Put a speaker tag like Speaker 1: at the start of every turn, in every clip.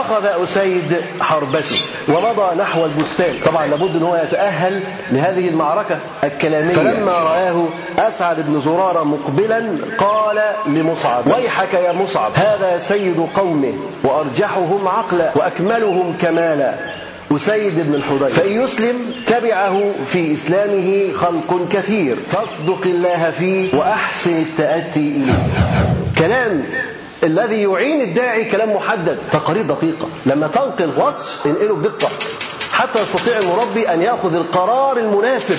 Speaker 1: فأخذ أسيد حربته ومضى نحو البستان طبعا لابد أن هو يتأهل لهذه المعركة الكلامية فلما رآه أسعد بن زرارة مقبلا قال لمصعب ويحك يا مصعب هذا سيد قومه وأرجحهم عقلا وأكملهم كمالا أسيد بن الحضير فإن يسلم تبعه في إسلامه خلق كثير فاصدق الله فيه وأحسن التأتي إليه كلام الذي يعين الداعي كلام محدد تقارير دقيقة لما تنقل وصف انقله بدقة حتى يستطيع المربي أن يأخذ القرار المناسب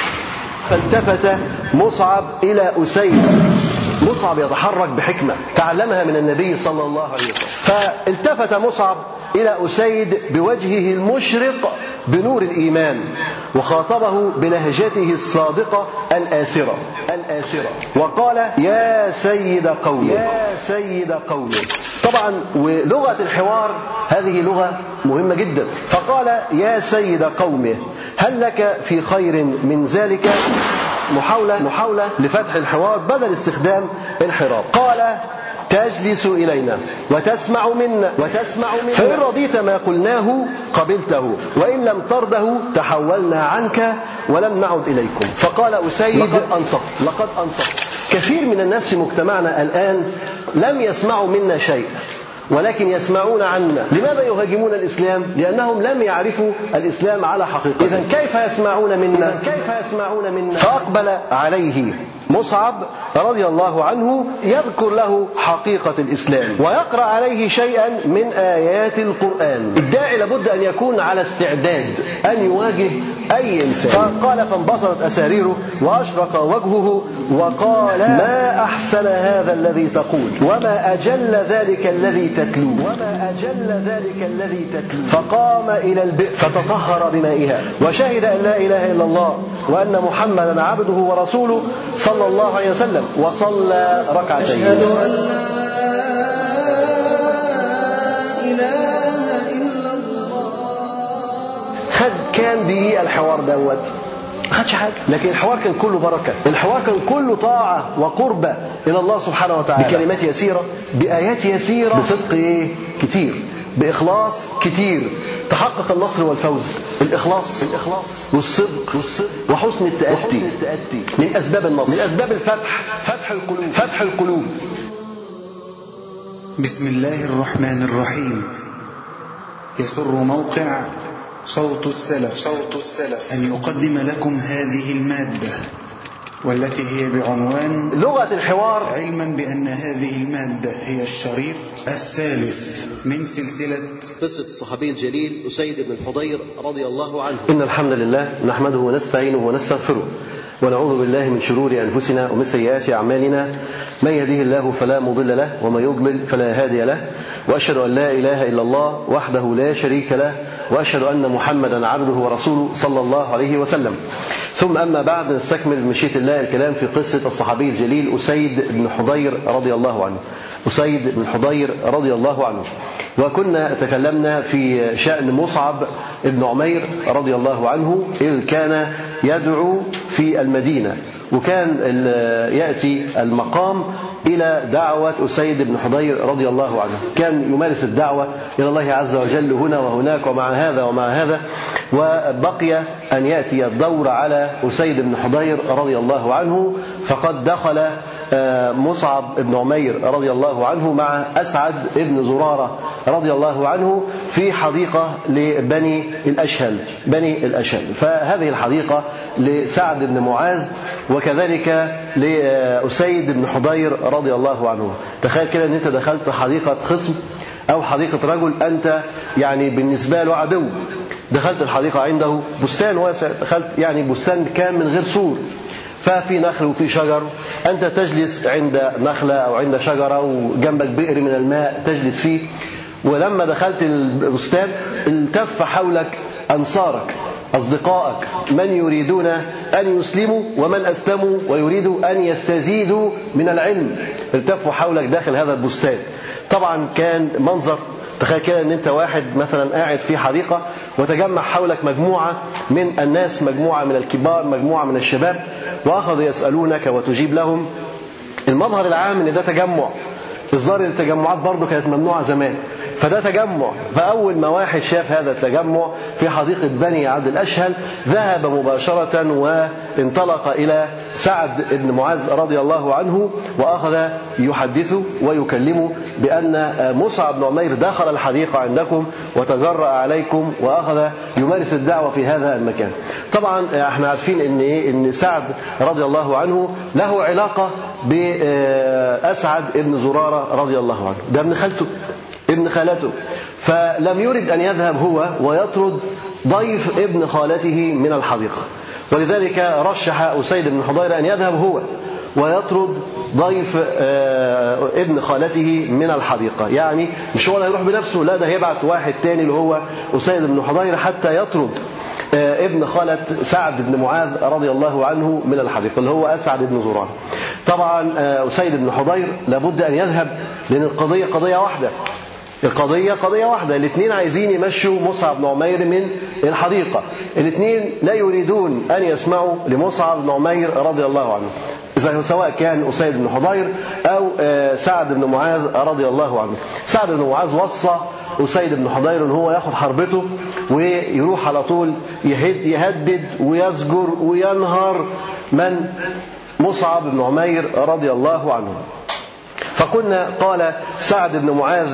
Speaker 1: فالتفت مصعب إلى أسيد مصعب يتحرك بحكمة تعلمها من النبي صلى الله عليه وسلم فالتفت مصعب إلى أسيد بوجهه المشرق بنور الإيمان وخاطبه بلهجته الصادقة الآسرة الآسرة وقال يا سيد قومي يا سيد قومي طبعا ولغة الحوار هذه لغة مهمة جدا فقال يا سيد قومه هل لك في خير من ذلك محاولة محاولة لفتح الحوار بدل استخدام الحراب قال تجلس إلينا وتسمع منا وتسمع منا فإن رضيت ما قلناه قبلته وإن لم ترده تحولنا عنك ولم نعد إليكم فقال أسيد لقد أنصفت لقد أنصفت كثير من الناس في مجتمعنا الآن لم يسمعوا منا شيء ولكن يسمعون عنا لماذا يهاجمون الإسلام لأنهم لم يعرفوا الإسلام على حقيقته إذا كيف يسمعون منا كيف يسمعون منا فأقبل عليه مصعب رضي الله عنه يذكر له حقيقة الإسلام ويقرأ عليه شيئا من آيات القرآن الداعي لابد أن يكون على استعداد أن يواجه أي إنسان فقال فانبصرت أساريره وأشرق وجهه وقال ما أحسن هذا الذي تقول وما أجل ذلك الذي تتلو وما أجل ذلك الذي تتلو فقام إلى البئر فتطهر بمائها وشهد أن لا إله إلا الله وأن محمدا عبده ورسوله صلى الله عليه وسلم وصلى ركعتين
Speaker 2: أشهد أن لا إله إلا الله
Speaker 1: خد كام دقيقة الحوار دوت ما خدش حاجة لكن الحوار كان كله بركة الحوار كان كله طاعة وقربة إلى الله سبحانه وتعالى بكلمات يسيرة بآيات يسيرة بصدق إيه؟ كتير بإخلاص كتير تحقق النصر والفوز الإخلاص الإخلاص والصدق والصدق وحسن التأتي وحسن التأتي من أسباب النصر من أسباب الفتح فتح القلوب فتح القلوب
Speaker 2: بسم الله الرحمن الرحيم يسر موقع صوت السلف صوت السلف أن يقدم لكم هذه المادة والتي هي بعنوان
Speaker 1: لغة الحوار
Speaker 2: علما بأن هذه المادة هي الشريط الثالث من سلسلة
Speaker 3: قصة الصحابي الجليل أسيد بن الحضير رضي الله عنه
Speaker 1: إن الحمد لله نحمده ونستعينه ونستغفره ونعوذ بالله من شرور أنفسنا ومن سيئات أعمالنا من يهده الله فلا مضل له ومن يضلل فلا هادي له وأشهد أن لا إله إلا الله وحده لا شريك له وأشهد أن محمدا عبده ورسوله صلى الله عليه وسلم ثم أما بعد نستكمل بمشيئة الله الكلام في قصة الصحابي الجليل أسيد بن حضير رضي الله عنه أسيد بن حضير رضي الله عنه وكنا تكلمنا في شأن مصعب بن عمير رضي الله عنه إذ كان يدعو في المدينة وكان يأتي المقام إلى دعوة أسيد بن حضير رضي الله عنه كان يمارس الدعوة إلى الله عز وجل هنا وهناك ومع هذا ومع هذا وبقي أن يأتي الدور على أسيد بن حضير رضي الله عنه فقد دخل مصعب بن عمير رضي الله عنه مع أسعد بن زرارة رضي الله عنه في حديقة لبني الأشهل بني الأشهل فهذه الحديقة لسعد بن معاذ وكذلك لأسيد بن حضير رضي الله عنه تخيل كده أن أنت دخلت حديقة خصم أو حديقة رجل أنت يعني بالنسبة له عدو دخلت الحديقة عنده بستان واسع دخلت يعني بستان كان من غير سور ففي نخل وفي شجر أنت تجلس عند نخلة أو عند شجرة وجنبك بئر من الماء تجلس فيه ولما دخلت البستان التف حولك أنصارك أصدقائك من يريدون أن يسلموا ومن أسلموا ويريدوا أن يستزيدوا من العلم التفوا حولك داخل هذا البستان طبعا كان منظر تخيل كده ان انت واحد مثلا قاعد في حديقه وتجمع حولك مجموعه من الناس مجموعه من الكبار مجموعه من الشباب واخذوا يسالونك وتجيب لهم المظهر العام ان ده تجمع الظاهر ان التجمعات برضه كانت ممنوعه زمان فده تجمع فأول ما واحد شاف هذا التجمع في حديقة بني عبد الأشهل ذهب مباشرة وانطلق إلى سعد بن معاذ رضي الله عنه وأخذ يحدثه ويكلمه بأن مصعب بن عمير دخل الحديقة عندكم وتجرأ عليكم وأخذ يمارس الدعوة في هذا المكان طبعا احنا عارفين ان ايه ان سعد رضي الله عنه له علاقة بأسعد بن زرارة رضي الله عنه ده ابن خالته ابن خالته فلم يرد أن يذهب هو ويطرد ضيف ابن خالته من الحديقة ولذلك رشح أسيد بن حضير أن يذهب هو ويطرد ضيف ابن خالته من الحديقة يعني مش هو اللي هيروح بنفسه لا ده هيبعت واحد تاني اللي هو أسيد بن حضير حتى يطرد ابن خالة سعد بن معاذ رضي الله عنه من الحديقة اللي هو أسعد بن زرار طبعا أسيد بن حضير لابد أن يذهب لأن القضية قضية واحدة القضية قضية واحدة الاثنين عايزين يمشوا مصعب بن عمير من الحديقة الاثنين لا يريدون أن يسمعوا لمصعب بن عمير رضي الله عنه إذا سواء كان أسيد بن حضير أو سعد بن معاذ رضي الله عنه سعد بن معاذ وصى أسيد بن حضير أن هو ياخد حربته ويروح على طول يهدد ويزجر وينهر من مصعب بن عمير رضي الله عنه فقلنا قال سعد بن معاذ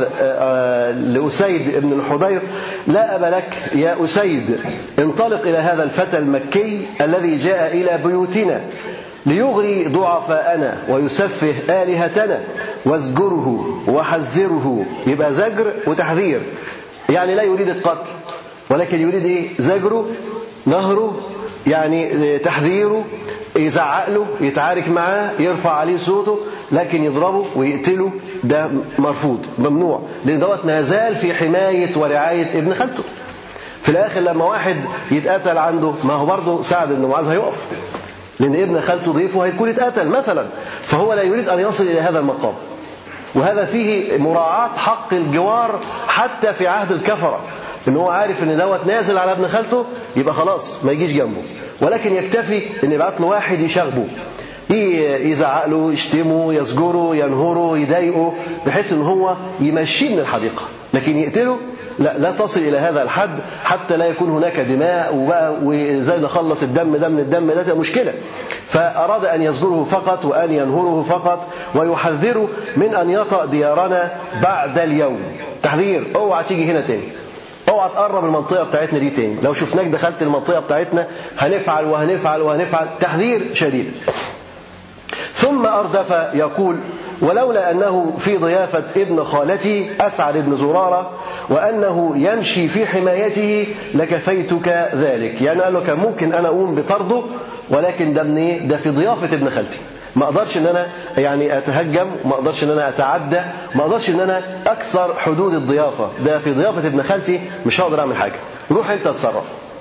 Speaker 1: لأسيد بن الحضير لا أب لك يا أسيد انطلق إلى هذا الفتى المكي الذي جاء إلى بيوتنا ليغري ضعفاءنا ويسفه آلهتنا وازجره وحذره يبقى زجر وتحذير يعني لا يريد القتل ولكن يريد ايه زجره نهره يعني تحذيره يزعق له يتعارك معاه يرفع عليه صوته لكن يضربه ويقتله ده مرفوض ممنوع لان دوت ما زال في حمايه ورعايه ابن خالته في الاخر لما واحد يتقتل عنده ما هو برضه سعد بن معاذ هيقف لان ابن خالته ضيفه هيكون اتقتل مثلا فهو لا يريد ان يصل الى هذا المقام وهذا فيه مراعاة حق الجوار حتى في عهد الكفرة ان هو عارف ان دوت نازل على ابن خالته يبقى خلاص ما يجيش جنبه ولكن يكتفي ان يبعت له واحد يشاغبه يزعق له يشتمه يزجره ينهره يضايقه بحيث ان هو يمشيه من الحديقه لكن يقتله لا لا تصل الى هذا الحد حتى لا يكون هناك دماء وبقى وازاي نخلص الدم ده من الدم ده, ده مشكله فاراد ان يزجره فقط وان ينهره فقط ويحذره من ان يطأ ديارنا بعد اليوم تحذير اوعى تيجي هنا تاني اوعى تقرب المنطقه بتاعتنا دي تاني لو شفناك دخلت المنطقه بتاعتنا هنفعل وهنفعل وهنفعل تحذير شديد ثم أردف يقول ولولا أنه في ضيافة ابن خالتي أسعد بن زرارة وأنه يمشي في حمايته لكفيتك ذلك يعني قال له كان ممكن أنا أقوم بطرده ولكن ده من إيه؟ ده في ضيافة ابن خالتي ما اقدرش ان انا يعني اتهجم ما اقدرش ان انا اتعدى ما اقدرش ان انا اكسر حدود الضيافه ده في ضيافه ابن خالتي مش هقدر اعمل حاجه روح انت اتصرف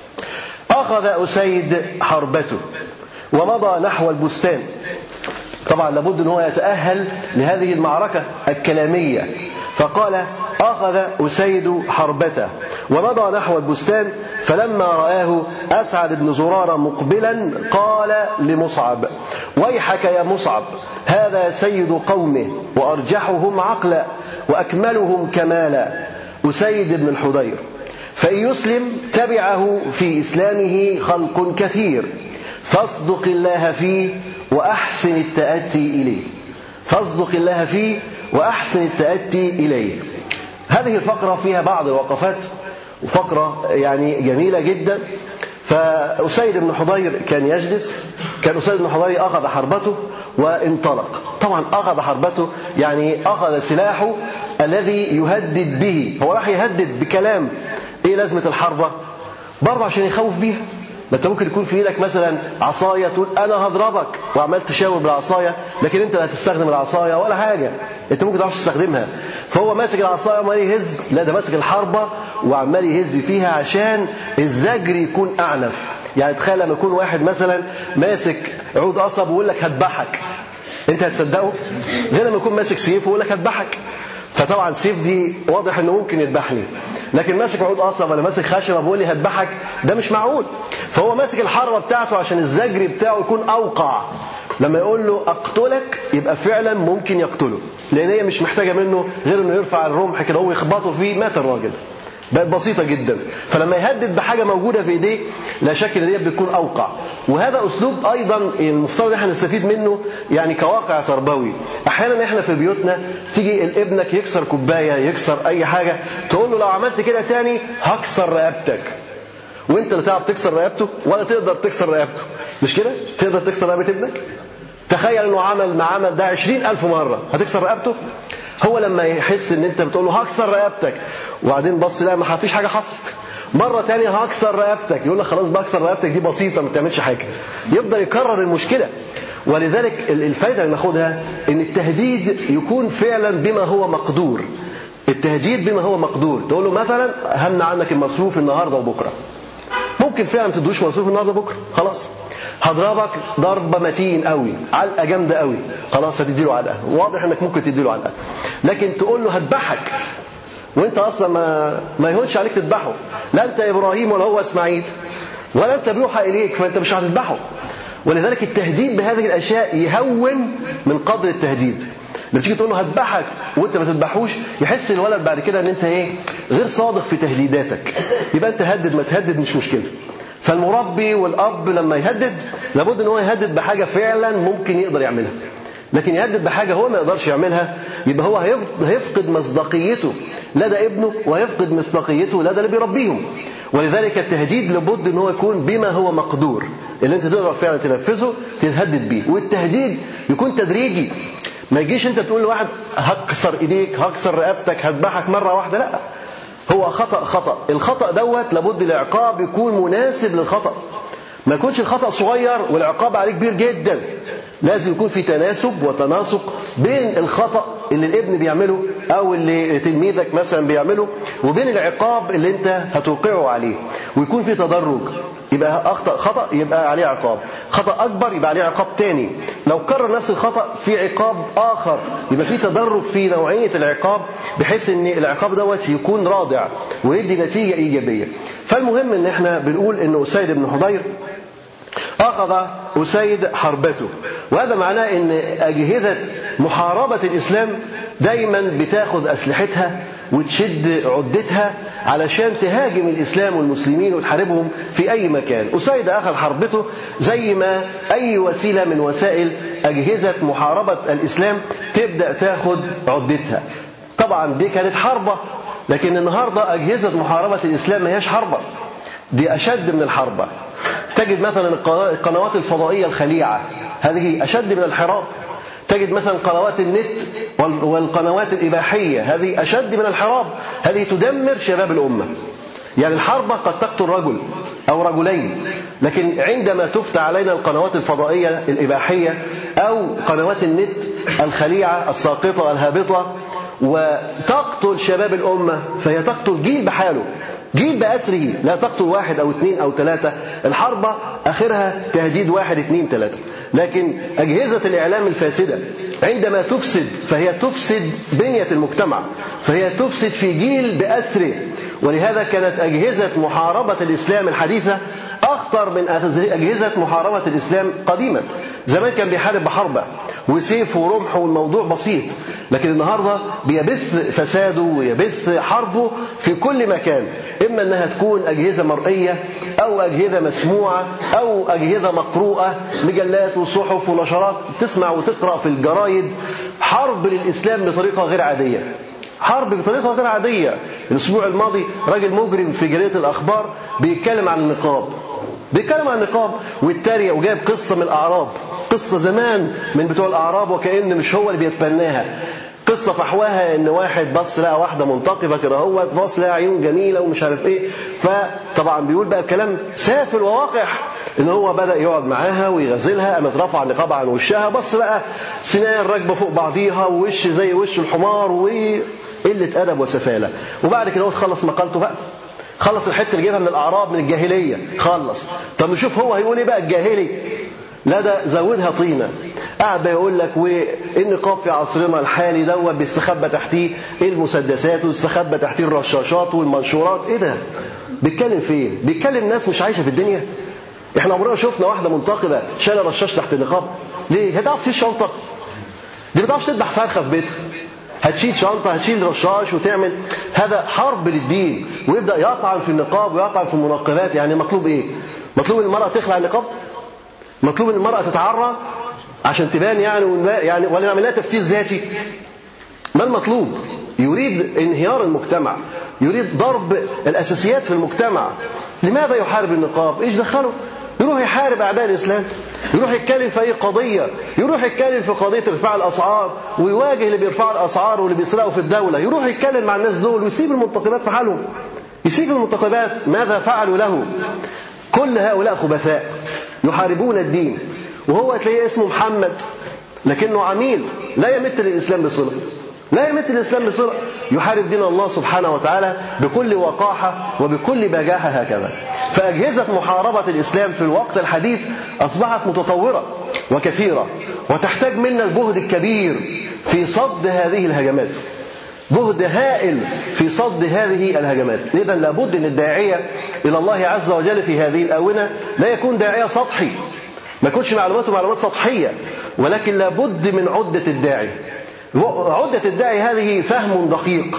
Speaker 1: اخذ اسيد حربته ومضى نحو البستان طبعا لابد ان هو يتاهل لهذه المعركه الكلاميه فقال اخذ اسيد حربته ومضى نحو البستان فلما راه اسعد بن زراره مقبلا قال لمصعب ويحك يا مصعب هذا سيد قومه وارجحهم عقلا واكملهم كمالا اسيد بن الحضير فان يسلم تبعه في اسلامه خلق كثير فاصدق الله فيه وأحسن التأتي إليه فاصدق الله فيه وأحسن التأتي إليه هذه الفقرة فيها بعض الوقفات وفقرة يعني جميلة جدا فأسيد بن حضير كان يجلس كان أسيد بن حضير أخذ حربته وانطلق طبعا أخذ حربته يعني أخذ سلاحه الذي يهدد به هو راح يهدد بكلام إيه لازمة الحربة برضه عشان يخوف بيها ما انت ممكن يكون في ايدك مثلا عصايه تقول انا هضربك وعمال تشاور بالعصايه لكن انت لا هتستخدم العصايه ولا حاجه انت ممكن تعرفش تستخدمها فهو ماسك العصايه وعمال يهز لا ده ماسك الحربه وعمال يهز فيها عشان الزجر يكون اعنف يعني تخيل لما يكون واحد مثلا ماسك عود قصب ويقول لك هذبحك انت هتصدقه غير لما يكون ماسك سيف ويقول لك هذبحك فطبعا سيف دي واضح انه ممكن يذبحني لكن ماسك عود قصب ولا ماسك خشبه بيقول لي هذبحك ده مش معقول فهو ماسك الحربه بتاعته عشان الزجر بتاعه يكون اوقع لما يقول له اقتلك يبقى فعلا ممكن يقتله لان هي مش محتاجه منه غير انه يرفع الرمح كده هو يخبطه فيه مات الراجل بقت بسيطة جدا فلما يهدد بحاجة موجودة في ايديه لا شك ان دي بتكون اوقع وهذا اسلوب ايضا المفترض احنا نستفيد منه يعني كواقع تربوي احيانا احنا في بيوتنا تيجي ابنك يكسر كوباية يكسر اي حاجة تقول له لو عملت كده تاني هكسر رقبتك وانت اللي تعرف تكسر رقبته ولا تقدر تكسر رقبته مش كده تقدر تكسر رقبة ابنك تخيل انه عمل ما عمل ده عشرين ألف مرة هتكسر رقبته هو لما يحس ان انت بتقول له هكسر رقبتك وبعدين بص لا ما فيش حاجه حصلت مرة تانية هكسر رقبتك يقول لك خلاص بكسر رقبتك دي بسيطة ما بتعملش حاجة يفضل يكرر المشكلة ولذلك الفائدة اللي ناخدها ان التهديد يكون فعلا بما هو مقدور التهديد بما هو مقدور تقول له مثلا همنع عنك المصروف النهارده وبكره ممكن فعلا ما تدوش مصروف النهارده وبكره خلاص هضربك ضربه متين قوي علقه جامده قوي خلاص هتدي له علقه واضح انك ممكن تدي له علقه لكن تقول له هذبحك وانت اصلا ما ما يهونش عليك تذبحه لا انت ابراهيم ولا هو اسماعيل ولا انت بيوحى اليك فانت مش هتذبحه ولذلك التهديد بهذه الاشياء يهون من قدر التهديد لما تيجي تقول له هذبحك وانت ما تذبحوش يحس الولد بعد كده ان انت ايه غير صادق في تهديداتك يبقى انت هدد ما تهدد مش مشكله فالمربي والاب لما يهدد لابد ان هو يهدد بحاجه فعلا ممكن يقدر يعملها لكن يهدد بحاجه هو ما يقدرش يعملها يبقى هو هيفقد مصداقيته لدى ابنه ويفقد مصداقيته لدى اللي بيربيهم ولذلك التهديد لابد ان هو يكون بما هو مقدور اللي انت تقدر فعلا تنفذه تتهدد بيه والتهديد يكون تدريجي ما يجيش انت تقول لواحد هكسر ايديك هكسر رقبتك هذبحك مره واحده لا هو خطا خطا الخطا دوت لابد العقاب يكون مناسب للخطا ما يكونش الخطا صغير والعقاب عليه كبير جدا لازم يكون في تناسب وتناسق بين الخطا اللي الابن بيعمله او اللي تلميذك مثلا بيعمله وبين العقاب اللي انت هتوقعه عليه ويكون في تدرج يبقى اخطا خطا يبقى عليه عقاب خطا اكبر يبقى عليه عقاب تاني لو كرر نفس الخطا في عقاب اخر يبقى في تدرج في نوعيه العقاب بحيث ان العقاب دوت يكون رادع ويدي نتيجه ايجابيه فالمهم ان احنا بنقول ان اسيد بن حضير أخذ أسيد حربته وهذا معناه أن أجهزة محاربة الإسلام دايما بتاخذ أسلحتها وتشد عدتها علشان تهاجم الإسلام والمسلمين وتحاربهم في أي مكان أسيد أخذ حربته زي ما أي وسيلة من وسائل أجهزة محاربة الإسلام تبدأ تاخذ عدتها طبعا دي كانت حربة لكن النهاردة أجهزة محاربة الإسلام ما هياش حربة دي أشد من الحربة تجد مثلا القنوات الفضائية الخليعة هذه أشد من الحراب تجد مثلا قنوات النت والقنوات الإباحية هذه أشد من الحراب هذه تدمر شباب الأمة يعني الحربة قد تقتل رجل أو رجلين لكن عندما تفتح علينا القنوات الفضائية الإباحية أو قنوات النت الخليعة الساقطة الهابطة وتقتل شباب الأمة فهي تقتل جيل بحاله جيل بأسره لا تقتل واحد أو اثنين أو ثلاثة الحربة آخرها تهديد واحد اثنين ثلاثة لكن أجهزة الإعلام الفاسدة عندما تفسد فهي تفسد بنية المجتمع فهي تفسد في جيل بأسره ولهذا كانت أجهزة محاربة الإسلام الحديثة أخطر من أجهزة محاربة الإسلام قديما زمان كان بيحارب بحربة وسيف ورمح والموضوع بسيط لكن النهاردة بيبث فساده ويبث حربه في كل مكان إما أنها تكون أجهزة مرئية أو أجهزة مسموعة أو أجهزة مقروءة مجلات وصحف ونشرات تسمع وتقرأ في الجرايد حرب للإسلام بطريقة غير عادية حرب بطريقة غير عادية الأسبوع الماضي راجل مجرم في جريدة الأخبار بيتكلم عن النقاب بيتكلم عن النقاب والتريق وجايب قصة من الأعراب قصة زمان من بتوع الأعراب وكأن مش هو اللي بيتبناها قصة فحواها ان واحد بص لقى واحدة منتقبة كده هو بص لقى عيون جميلة ومش عارف ايه فطبعا بيقول بقى كلام سافل وواقح ان هو بدأ يقعد معاها ويغزلها قامت رفع النقاب عن وشها بص لقى سنان راكبة فوق بعضيها ووش زي وش الحمار وقلة أدب وسفالة وبعد كده هو خلص مقالته بقى خلص الحته اللي جايبها من الاعراب من الجاهليه خلص طب نشوف هو هيقول ايه بقى الجاهلي لا ده زودها طينة قاعد بيقول لك والنقاب في عصرنا الحالي دوت بيستخبى تحتيه المسدسات ويستخبى تحتيه الرشاشات والمنشورات ايه ده بيتكلم فين بيتكلم ناس مش عايشه في الدنيا احنا عمرنا شفنا واحده منتقبه شايله رشاش تحت النقاب ليه؟ هتعرف تشيل شنطة دي ما تعرفش تذبح فرخة في بيتها هتشيل شنطة هتشيل رشاش وتعمل هذا حرب للدين ويبدأ يطعن في النقاب ويطعن في المنقبات يعني مطلوب ايه مطلوب المرأة تخلع النقاب مطلوب ان المرأة تتعرى عشان تبان يعني يعني ولا نعمل لها تفتيش ذاتي ما المطلوب يريد انهيار المجتمع يريد ضرب الاساسيات في المجتمع لماذا يحارب النقاب ايش دخله يروح يحارب اعداء الاسلام يروح يتكلم في اي قضيه يروح يتكلم في قضيه ارتفاع الاسعار ويواجه اللي بيرفعوا الاسعار واللي بيسرقوا في الدوله يروح يتكلم مع الناس دول ويسيب المنتقبات في حالهم يسيب المنتقبات ماذا فعلوا له كل هؤلاء خبثاء يحاربون الدين وهو تلاقيه اسمه محمد لكنه عميل لا يمت للإسلام بصلة لا يمت الإسلام بصلة يحارب دين الله سبحانه وتعالى بكل وقاحة وبكل بجاحة هكذا فأجهزة محاربة الإسلام في الوقت الحديث أصبحت متطورة وكثيرة وتحتاج منا الجهد الكبير في صد هذه الهجمات جهد هائل في صد هذه الهجمات إذا لابد أن الداعية إلى الله عز وجل في هذه الآونة لا يكون داعية سطحي ما يكونش معلوماته معلومات سطحية ولكن لابد من عدة الداعي عدة الداعي هذه فهم دقيق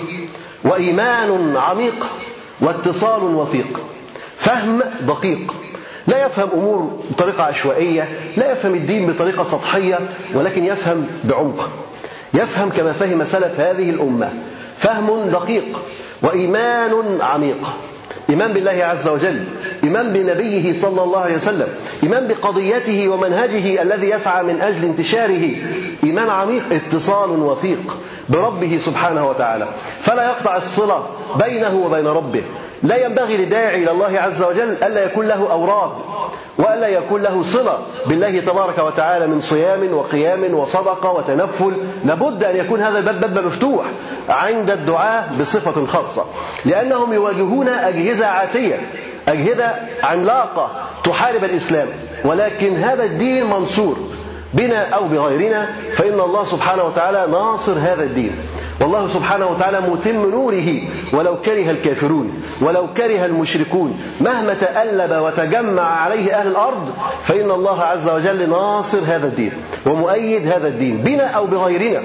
Speaker 1: وإيمان عميق واتصال وثيق فهم دقيق لا يفهم أمور بطريقة عشوائية لا يفهم الدين بطريقة سطحية ولكن يفهم بعمق يفهم كما فهم سلف هذه الأمة فهم دقيق وإيمان عميق إيمان بالله عز وجل إيمان بنبيه صلى الله عليه وسلم إيمان بقضيته ومنهجه الذي يسعى من أجل انتشاره إيمان عميق اتصال وثيق بربه سبحانه وتعالى فلا يقطع الصلة بينه وبين ربه لا ينبغي لداعي إلى الله عز وجل ألا يكون له أوراد وألا يكون له صلة بالله تبارك وتعالى من صيام وقيام وصدقة وتنفل لابد أن يكون هذا الباب باب مفتوح عند الدعاة بصفة خاصة لأنهم يواجهون أجهزة عاتية أجهزة عملاقة تحارب الإسلام ولكن هذا الدين منصور بنا أو بغيرنا فإن الله سبحانه وتعالى ناصر هذا الدين والله سبحانه وتعالى متم نوره ولو كره الكافرون ولو كره المشركون مهما تألب وتجمع عليه أهل الأرض فإن الله عز وجل ناصر هذا الدين ومؤيد هذا الدين بنا أو بغيرنا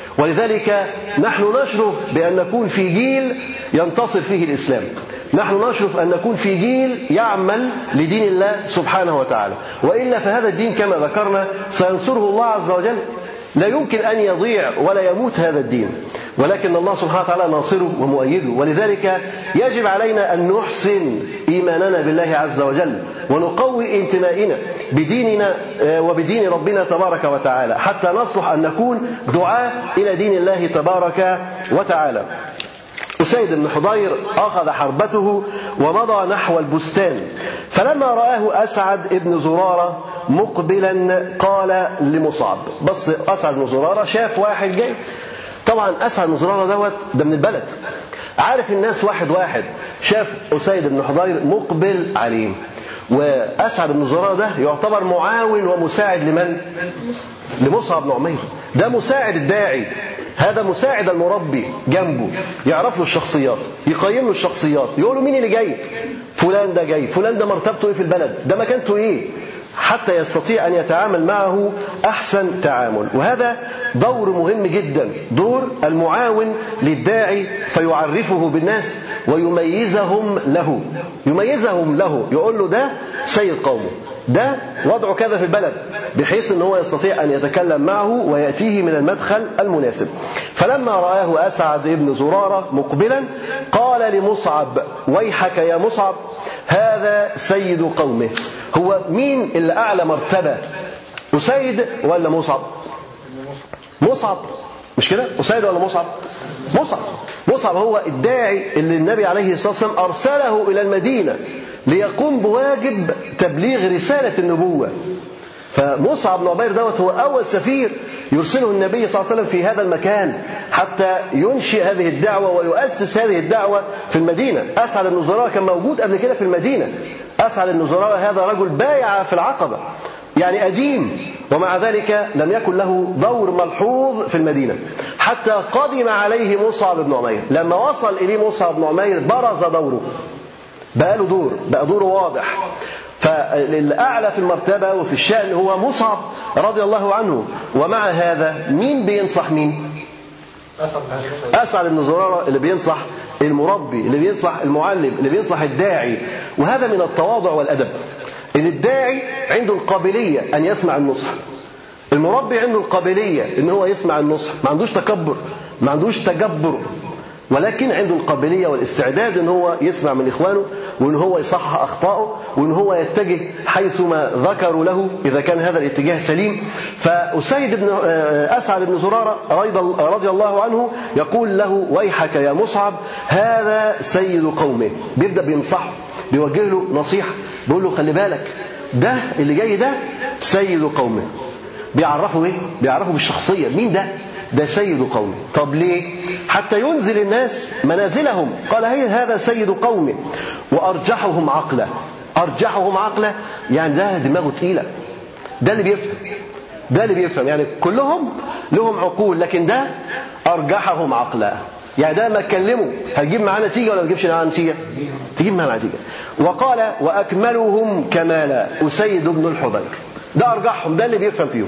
Speaker 1: ولذلك نحن نشرف بأن نكون في جيل ينتصر فيه الإسلام نحن نشرف أن نكون في جيل يعمل لدين الله سبحانه وتعالى وإلا فهذا الدين كما ذكرنا سينصره الله عز وجل لا يمكن أن يضيع ولا يموت هذا الدين ولكن الله سبحانه وتعالى ناصره ومؤيده ولذلك يجب علينا أن نحسن إيماننا بالله عز وجل ونقوي انتمائنا بديننا آه، وبدين ربنا تبارك وتعالى حتى نصلح أن نكون دعاة إلى دين الله تبارك وتعالى أسيد بن حضير أخذ حربته ومضى نحو البستان فلما رآه أسعد بن زرارة مقبلا قال لمصعب بص أسعد بن زرارة شاف واحد جاي طبعا أسعد بن زرارة دوت ده من البلد عارف الناس واحد واحد شاف أسيد بن حضير مقبل عليه وأسعد بن زرارة ده يعتبر معاون ومساعد لمن؟ لمصعب بن عمير ده مساعد الداعي هذا مساعد المربي جنبه يعرف له الشخصيات يقيم له الشخصيات يقول له مين اللي جاي فلان ده جاي فلان ده مرتبته ايه في البلد ده مكانته ايه حتى يستطيع ان يتعامل معه احسن تعامل وهذا دور مهم جدا دور المعاون للداعي فيعرفه بالناس ويميزهم له يميزهم له يقول له ده سيد قومه ده وضعه كذا في البلد بحيث ان هو يستطيع ان يتكلم معه وياتيه من المدخل المناسب فلما رآه أسعد بن زرارة مقبلا قال لمصعب ويحك يا مصعب هذا سيد قومه هو مين اللي أعلى مرتبة أسيد ولا مصعب مصعب مش كده أسيد ولا مصعب مصعب مصعب هو الداعي اللي النبي عليه الصلاة والسلام أرسله إلى المدينة ليقوم بواجب تبليغ رسالة النبوة فمصعب بن عبير دوت هو أول سفير يرسله النبي صلى الله عليه وسلم في هذا المكان حتى ينشئ هذه الدعوة ويؤسس هذه الدعوة في المدينة أسعد بن زرارة كان موجود قبل كده في المدينة أسعد بن زرارة هذا رجل بايع في العقبة يعني قديم ومع ذلك لم يكن له دور ملحوظ في المدينة حتى قدم عليه مصعب بن عمير لما وصل إليه مصعب بن عمير برز دوره بقى له دور بقى دوره واضح فالأعلى في المرتبة وفي الشأن هو مصعب رضي الله عنه ومع هذا مين بينصح مين أسعد بن زرارة اللي بينصح المربي اللي بينصح المعلم اللي بينصح الداعي وهذا من التواضع والأدب إن الداعي عنده القابلية أن يسمع النصح المربي عنده القابلية إن هو يسمع النصح ما عندوش تكبر ما عندوش تجبر ولكن عنده القابلية والاستعداد ان هو يسمع من اخوانه وان هو يصحح اخطائه وان هو يتجه حيث ما ذكروا له اذا كان هذا الاتجاه سليم فاسيد بن آه، اسعد بن زراره رضي الله عنه يقول له ويحك يا مصعب هذا سيد قومه بيبدا بينصحه بيوجه له نصيحه بيقول له خلي بالك ده اللي جاي ده سيد قومه بيعرفوا ايه بيعرفوا بالشخصيه مين ده ده سيد قومه طب ليه حتى ينزل الناس منازلهم قال هي هذا سيد قومه وأرجحهم عقلا أرجحهم عقلا يعني ده دماغه تقيلة ده اللي بيفهم ده اللي بيفهم يعني كلهم لهم عقول لكن ده أرجحهم عقلا يعني ده ما تكلمه هتجيب معاه نتيجة ولا ما تجيبش معاه نتيجة تجيب معاه نتيجة وقال وأكملهم كمالا أسيد بن الحبير ده أرجحهم ده اللي بيفهم فيهم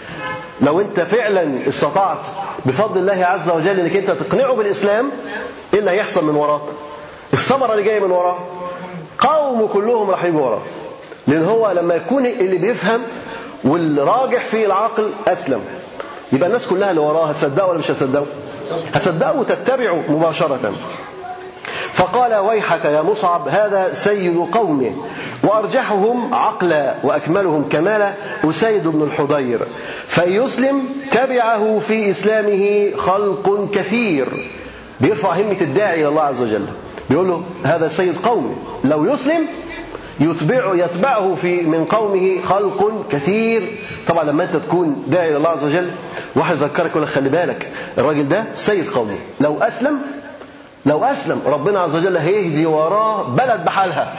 Speaker 1: لو انت فعلا استطعت بفضل الله عز وجل انك انت تقنعه بالاسلام ايه اللي هيحصل من وراه الثمره اللي جايه من وراه قومه كلهم راح يجوا وراه لان هو لما يكون اللي بيفهم والراجح في العقل اسلم يبقى الناس كلها اللي وراه هتصدقه ولا مش هتصدقه هتصدقه وتتبعه مباشره فقال ويحك يا مصعب هذا سيد قومه وأرجحهم عقلا وأكملهم كمالا أسيد بن الحضير فيسلم تبعه في إسلامه خلق كثير بيرفع همة الداعي إلى الله عز وجل بيقول له هذا سيد قومه لو يسلم يتبعه يتبعه في من قومه خلق كثير طبعا لما انت تكون داعي الى الله عز وجل واحد يذكرك يقول لك خلي بالك الراجل ده سيد قومه لو اسلم لو أسلم ربنا عز وجل هيهدي وراه بلد بحالها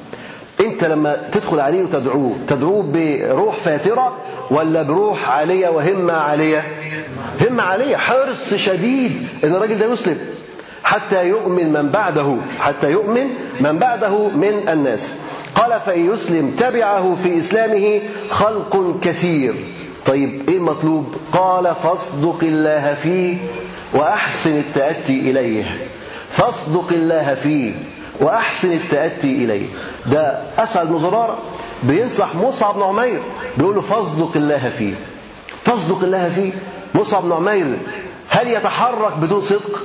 Speaker 1: أنت لما تدخل عليه وتدعوه تدعوه بروح فاترة ولا بروح عالية وهمة عالية همة عالية حرص شديد أن الراجل ده يسلم حتى يؤمن من بعده حتى يؤمن من بعده من الناس قال فإن يسلم تبعه في إسلامه خلق كثير طيب إيه المطلوب قال فاصدق الله فيه وأحسن التأتي إليه فاصدق الله فيه وأحسن التأتي إليه ده أسعد بن زرارة بينصح مصعب بن عمير بيقول له فاصدق الله فيه فاصدق الله فيه مصعب بن عمير هل يتحرك بدون صدق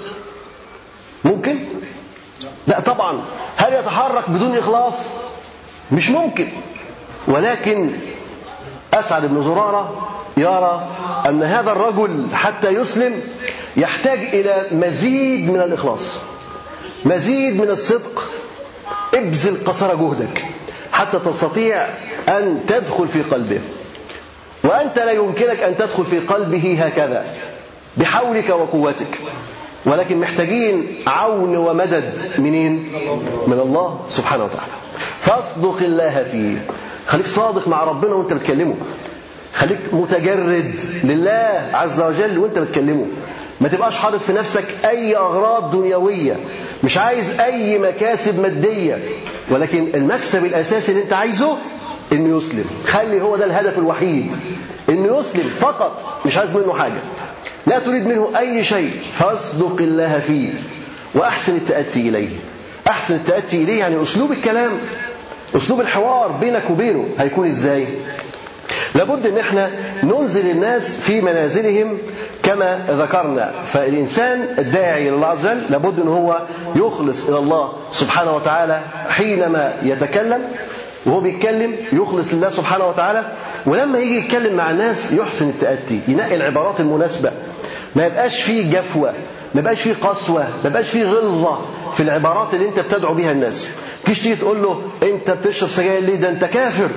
Speaker 1: ممكن لا طبعا هل يتحرك بدون إخلاص مش ممكن ولكن أسعد بن زرارة يرى أن هذا الرجل حتى يسلم يحتاج إلى مزيد من الإخلاص مزيد من الصدق ابذل قصر جهدك حتى تستطيع أن تدخل في قلبه وأنت لا يمكنك أن تدخل في قلبه هكذا بحولك وقوتك ولكن محتاجين عون ومدد منين؟ من الله سبحانه وتعالى فاصدق الله فيه خليك صادق مع ربنا وانت بتكلمه خليك متجرد لله عز وجل وانت بتكلمه ما تبقاش حاطط في نفسك اي اغراض دنيويه مش عايز اي مكاسب ماديه ولكن المكسب الاساسي اللي انت عايزه انه يسلم خلي هو ده الهدف الوحيد انه يسلم فقط مش عايز منه حاجه لا تريد منه اي شيء فاصدق الله فيه واحسن التاتي اليه احسن التاتي اليه يعني اسلوب الكلام اسلوب الحوار بينك وبينه هيكون ازاي لابد ان احنا ننزل الناس في منازلهم كما ذكرنا فالإنسان الداعي إلى الله عز وجل لابد أن هو يخلص إلى الله سبحانه وتعالى حينما يتكلم وهو بيتكلم يخلص لله سبحانه وتعالى ولما يجي يتكلم مع الناس يحسن التأتي ينقي العبارات المناسبة ما يبقاش فيه جفوة ما يبقاش فيه قسوة ما يبقاش فيه غلظة في العبارات اللي انت بتدعو بيها الناس تيجي تيجي تقول له انت بتشرب سجاير ليه ده انت كافر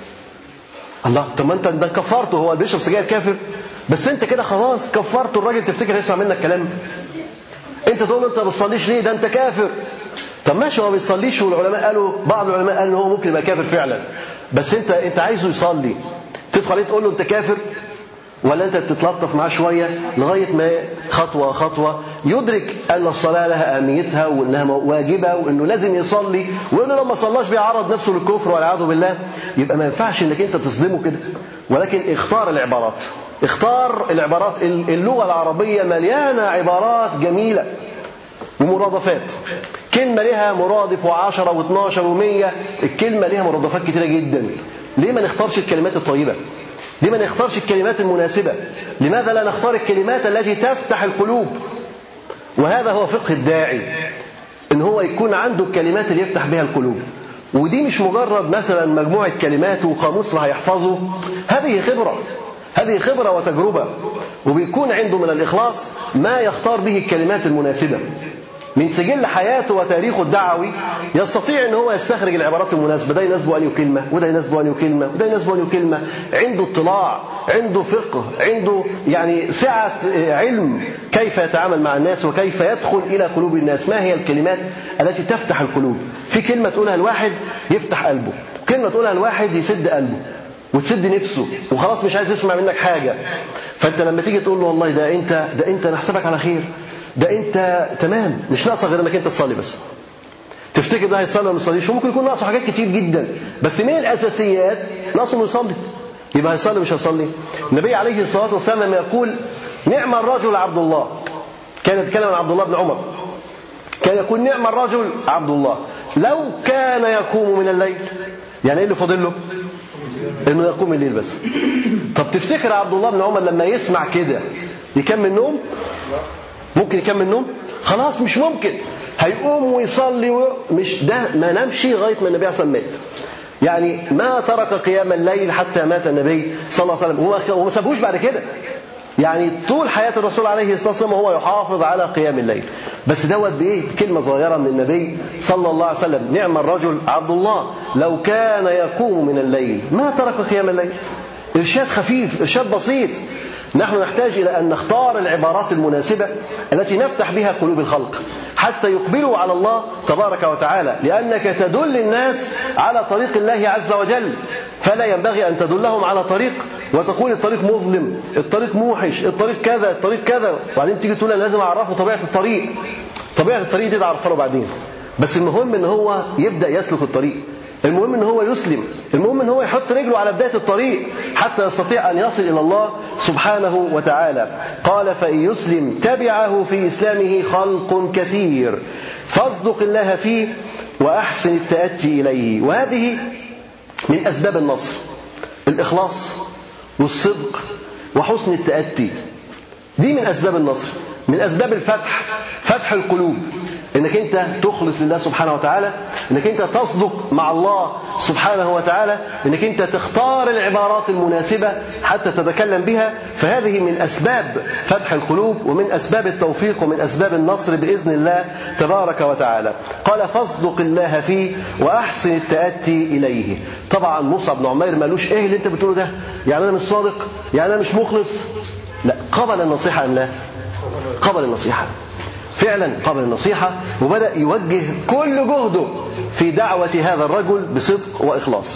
Speaker 1: الله طب ما انت ده كفرته هو اللي بيشرب سجاير كافر بس انت كده خلاص كفرت الراجل تفتكر يسمع منك كلام انت تقول انت ما بتصليش ليه ده انت كافر طب ماشي هو ما بيصليش والعلماء قالوا بعض العلماء قالوا ان هو ممكن يبقى كافر فعلا بس انت انت عايزه يصلي تدخل عليه تقول له انت كافر ولا أنت تتلطف معاه شوية لغاية ما خطوة خطوة يدرك أن الصلاة لها أهميتها وأنها واجبة وأنه لازم يصلي وأنه لو ما صلاش بيعرض نفسه للكفر والعياذ بالله يبقى ما ينفعش أنك أنت تصدمه كده ولكن اختار العبارات اختار العبارات اللغة العربية مليانة عبارات جميلة ومرادفات كلمة لها مرادف وعشرة واثناشر ومية الكلمة لها مرادفات كتيرة جدا ليه ما نختارش الكلمات الطيبة ليه ما نختارش الكلمات المناسبة لماذا لا نختار الكلمات التي تفتح القلوب وهذا هو فقه الداعي ان هو يكون عنده الكلمات اللي يفتح بها القلوب ودي مش مجرد مثلا مجموعة كلمات وقاموس هيحفظه هذه خبرة هذه خبرة وتجربة وبيكون عنده من الإخلاص ما يختار به الكلمات المناسبة من سجل حياته وتاريخه الدعوي يستطيع ان هو يستخرج العبارات المناسبه ده يناسبه انه كلمه وده يناسبه انه كلمه وده يناسبه انه كلمه عنده اطلاع عنده فقه عنده يعني سعه علم كيف يتعامل مع الناس وكيف يدخل الى قلوب الناس ما هي الكلمات التي تفتح القلوب في كلمه تقولها الواحد يفتح قلبه كلمه تقولها الواحد يسد قلبه وتسد نفسه وخلاص مش عايز يسمع منك حاجه فانت لما تيجي تقول له والله ده انت ده انت نحسبك على خير ده انت تمام مش ناقصه غير انك انت تصلي بس تفتكر ده هيصلي ولا ما يصليش ممكن يكون ناقصه حاجات كتير جدا بس من الاساسيات ناقصه انه يصلي يبقى هيصلي مش هيصلي النبي عليه الصلاه والسلام لما يقول نعم الرجل عبد الله كان يتكلم عن عبد الله بن عمر كان يقول نعم الرجل عبد الله لو كان يقوم من الليل يعني ايه اللي فاضل له انه يقوم الليل بس طب تفتكر عبد الله بن عمر لما يسمع كده يكمل نوم ممكن يكمل نوم خلاص مش ممكن هيقوم ويصلي مش ده ما نامش لغايه ما النبي صلى الله عليه وسلم مات يعني ما ترك قيام الليل حتى مات النبي صلى الله عليه وسلم وما سابوش بعد كده يعني طول حياة الرسول عليه الصلاة والسلام وهو يحافظ على قيام الليل بس دوت بإيه كلمة صغيرة من النبي صلى الله عليه وسلم نعم الرجل عبد الله لو كان يقوم من الليل ما ترك قيام الليل إرشاد خفيف إرشاد بسيط نحن نحتاج إلى أن نختار العبارات المناسبة التي نفتح بها قلوب الخلق حتى يقبلوا على الله تبارك وتعالى لأنك تدل الناس على طريق الله عز وجل فلا ينبغي أن تدلهم على طريق وتقول الطريق مظلم الطريق موحش الطريق كذا الطريق كذا وبعدين تيجي تقول أنا لازم أعرفه طبيعة الطريق طبيعة الطريق دي تعرفها له بعدين بس المهم ان هو يبدأ يسلك الطريق المهم ان هو يسلم المهم ان هو يحط رجله على بدايه الطريق حتى يستطيع ان يصل الى الله سبحانه وتعالى قال فان يسلم تبعه في اسلامه خلق كثير فاصدق الله فيه واحسن التاتي اليه وهذه من اسباب النصر الاخلاص والصدق وحسن التاتي دي من اسباب النصر من اسباب الفتح فتح القلوب انك انت تخلص لله سبحانه وتعالى انك انت تصدق مع الله سبحانه وتعالى انك انت تختار العبارات المناسبه حتى تتكلم بها فهذه من اسباب فتح القلوب ومن اسباب التوفيق ومن اسباب النصر باذن الله تبارك وتعالى قال فاصدق الله فيه واحسن التاتي اليه طبعا مصعب بن عمير مالوش ايه اللي انت بتقوله ده يعني انا مش صادق يعني انا مش مخلص لا قبل النصيحه ام لا قبل النصيحه فعلا قبل النصيحة وبدأ يوجه كل جهده في دعوة هذا الرجل بصدق وإخلاص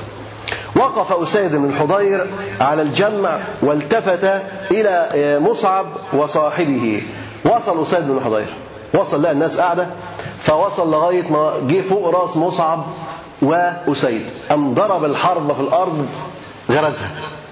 Speaker 1: وقف أسيد بن حضير على الجمع والتفت إلى مصعب وصاحبه وصل أسيد بن حضير وصل لقى الناس قاعدة فوصل لغاية ما جه فوق راس مصعب وأسيد أم ضرب الحرب في الأرض غرزها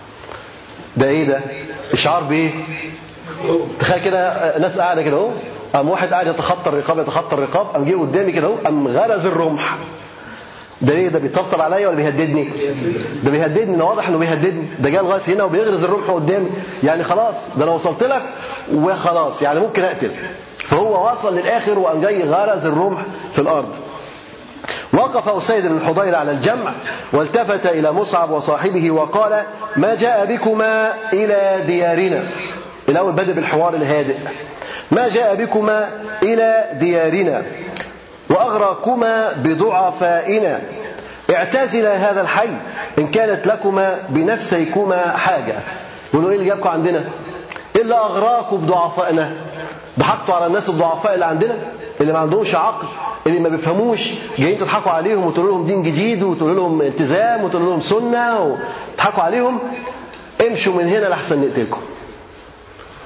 Speaker 1: ده إيه ده؟ إشعار بإيه؟ تخيل كده ناس قاعدة كده أهو قام واحد قاعد يتخطى الرقاب يتخطى الرقاب قام جه قدامي كده اهو قام غرز الرمح ده ايه ده بيطبطب عليا ولا بيهددني ده بيهددني ده واضح انه بيهددني ده جه لغايه هنا وبيغرز الرمح قدامي يعني خلاص ده انا وصلت لك وخلاص يعني ممكن اقتل فهو وصل للاخر وقام جاي غرز الرمح في الارض وقف أسيد بن الحضير على الجمع والتفت إلى مصعب وصاحبه وقال ما جاء بكما إلى ديارنا الأول بدأ بالحوار الهادئ ما جاء بكما إلى ديارنا وأغراكما بضعفائنا اعتزلا هذا الحي إن كانت لكما بنفسيكما حاجة قولوا إيه اللي جابكم عندنا إلا أغراكم بضعفائنا ضحكتوا على الناس الضعفاء اللي عندنا اللي ما عندهمش عقل اللي ما بيفهموش جايين تضحكوا عليهم وتقولوا لهم دين جديد وتقولوا لهم التزام وتقولوا لهم سنة وتضحكوا عليهم امشوا من هنا لحسن نقتلكم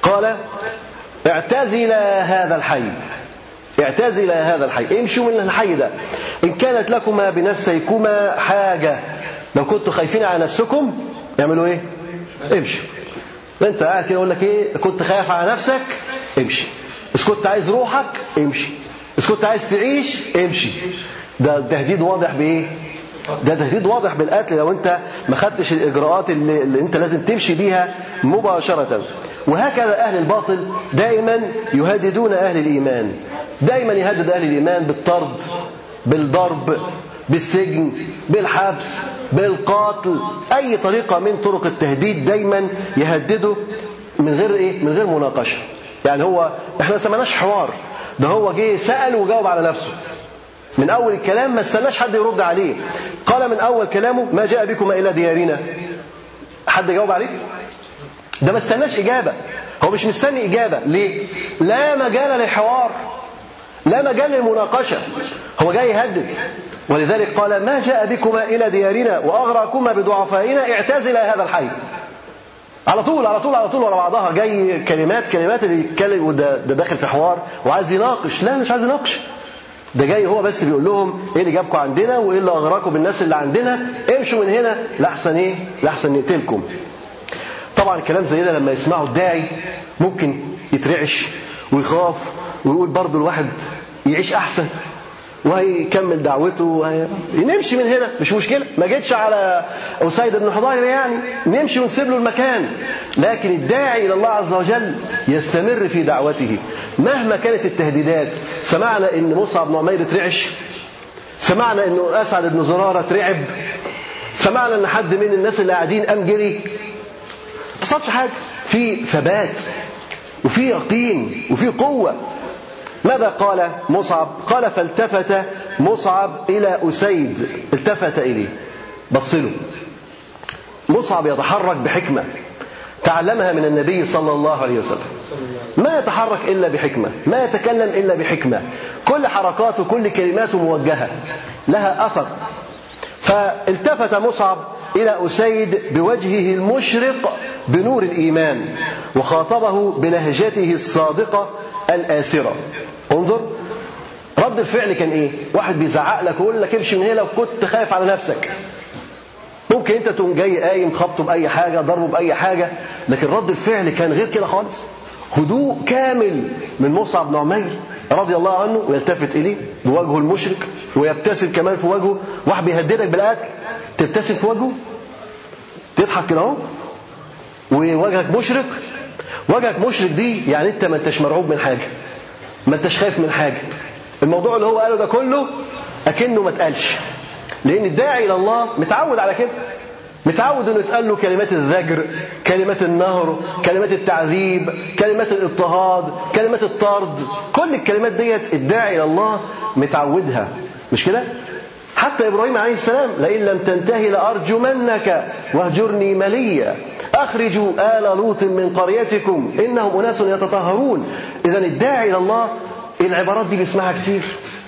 Speaker 1: قال اعتزل هذا الحي اعتزل هذا الحي امشوا من الحي ده إن كانت لكما بنفسيكما حاجة لو كنتوا خايفين على نفسكم اعملوا ايه امشوا انت قاعد كده يقول لك ايه كنت خايف على نفسك امشي اذا كنت عايز روحك امشي اذا كنت عايز تعيش امشي ده تهديد واضح بايه ده تهديد واضح بالقتل لو انت ما خدتش الاجراءات اللي, اللي انت لازم تمشي بيها مباشره وهكذا اهل الباطل دائما يهددون اهل الايمان دائما يهدد اهل الايمان بالطرد بالضرب بالسجن بالحبس بالقتل اي طريقه من طرق التهديد دايما يهدده من غير ايه من غير مناقشه يعني هو احنا ما سمعناش حوار ده هو جه سال وجاوب على نفسه من اول الكلام ما استناش حد يرد عليه قال من اول كلامه ما جاء بكم الى ديارنا حد يجاوب عليه ده ما استناش اجابه هو مش مستني اجابه ليه لا مجال للحوار لا مجال للمناقشه هو جاي يهدد ولذلك قال ما جاء بكما الى ديارنا واغراكما بضعفائنا اعتزل هذا الحي على طول على طول على طول ورا بعضها جاي كلمات كلمات اللي يتكلم وده ده داخل في حوار وعايز يناقش لا مش عايز يناقش ده جاي هو بس بيقول لهم ايه اللي جابكم عندنا وايه اللي اغراكم بالناس اللي عندنا امشوا من هنا لاحسن ايه لاحسن نقتلكم طبعا الكلام زي ده لما يسمعه الداعي ممكن يترعش ويخاف ويقول برضه الواحد يعيش احسن وهيكمل دعوته وهي... نمشي من هنا مش مشكله ما جيتش على اسيد بن حضير يعني نمشي ونسيب له المكان لكن الداعي الى الله عز وجل يستمر في دعوته مهما كانت التهديدات سمعنا ان مصعب بن عمير اترعش سمعنا انه اسعد بن زراره اترعب سمعنا ان حد من الناس اللي قاعدين قام جري ما حصلش حاجه في ثبات وفي يقين وفي قوه ماذا قال مصعب قال فالتفت مصعب إلى أسيد التفت إليه بص له مصعب يتحرك بحكمة تعلمها من النبي صلى الله عليه وسلم ما يتحرك إلا بحكمة ما يتكلم إلا بحكمة كل حركاته كل كلماته موجهة لها أثر فالتفت مصعب إلى أسيد بوجهه المشرق بنور الإيمان وخاطبه بلهجته الصادقة الآسرة انظر رد الفعل كان ايه واحد بيزعق لك ويقول لك امشي من هنا لو كنت خايف على نفسك ممكن انت تقوم جاي قايم خبطه باي حاجه ضربه باي حاجه لكن رد الفعل كان غير كده خالص هدوء كامل من مصعب بن عمير رضي الله عنه ويلتفت اليه بوجهه المشرك ويبتسم كمان في وجهه واحد بيهددك بالقتل تبتسم في وجهه تضحك كده اهو ووجهك مشرق وجهك مشرك دي يعني انت ما انتش مرعوب من حاجه ما انتش خايف من حاجه الموضوع اللي هو قاله ده كله اكنه ما اتقالش لان الداعي الى الله متعود على كده متعود انه يتقال له كلمات الزجر كلمات النهر كلمات التعذيب كلمات الاضطهاد كلمات الطرد كل الكلمات ديت الداعي الى الله متعودها مش كده حتى ابراهيم عليه السلام لئن لم تنتهي لارجمنك واهجرني مليا اخرجوا ال لوط من قريتكم انهم اناس يتطهرون اذا الداعي الى الله العبارات دي بيسمعها كتير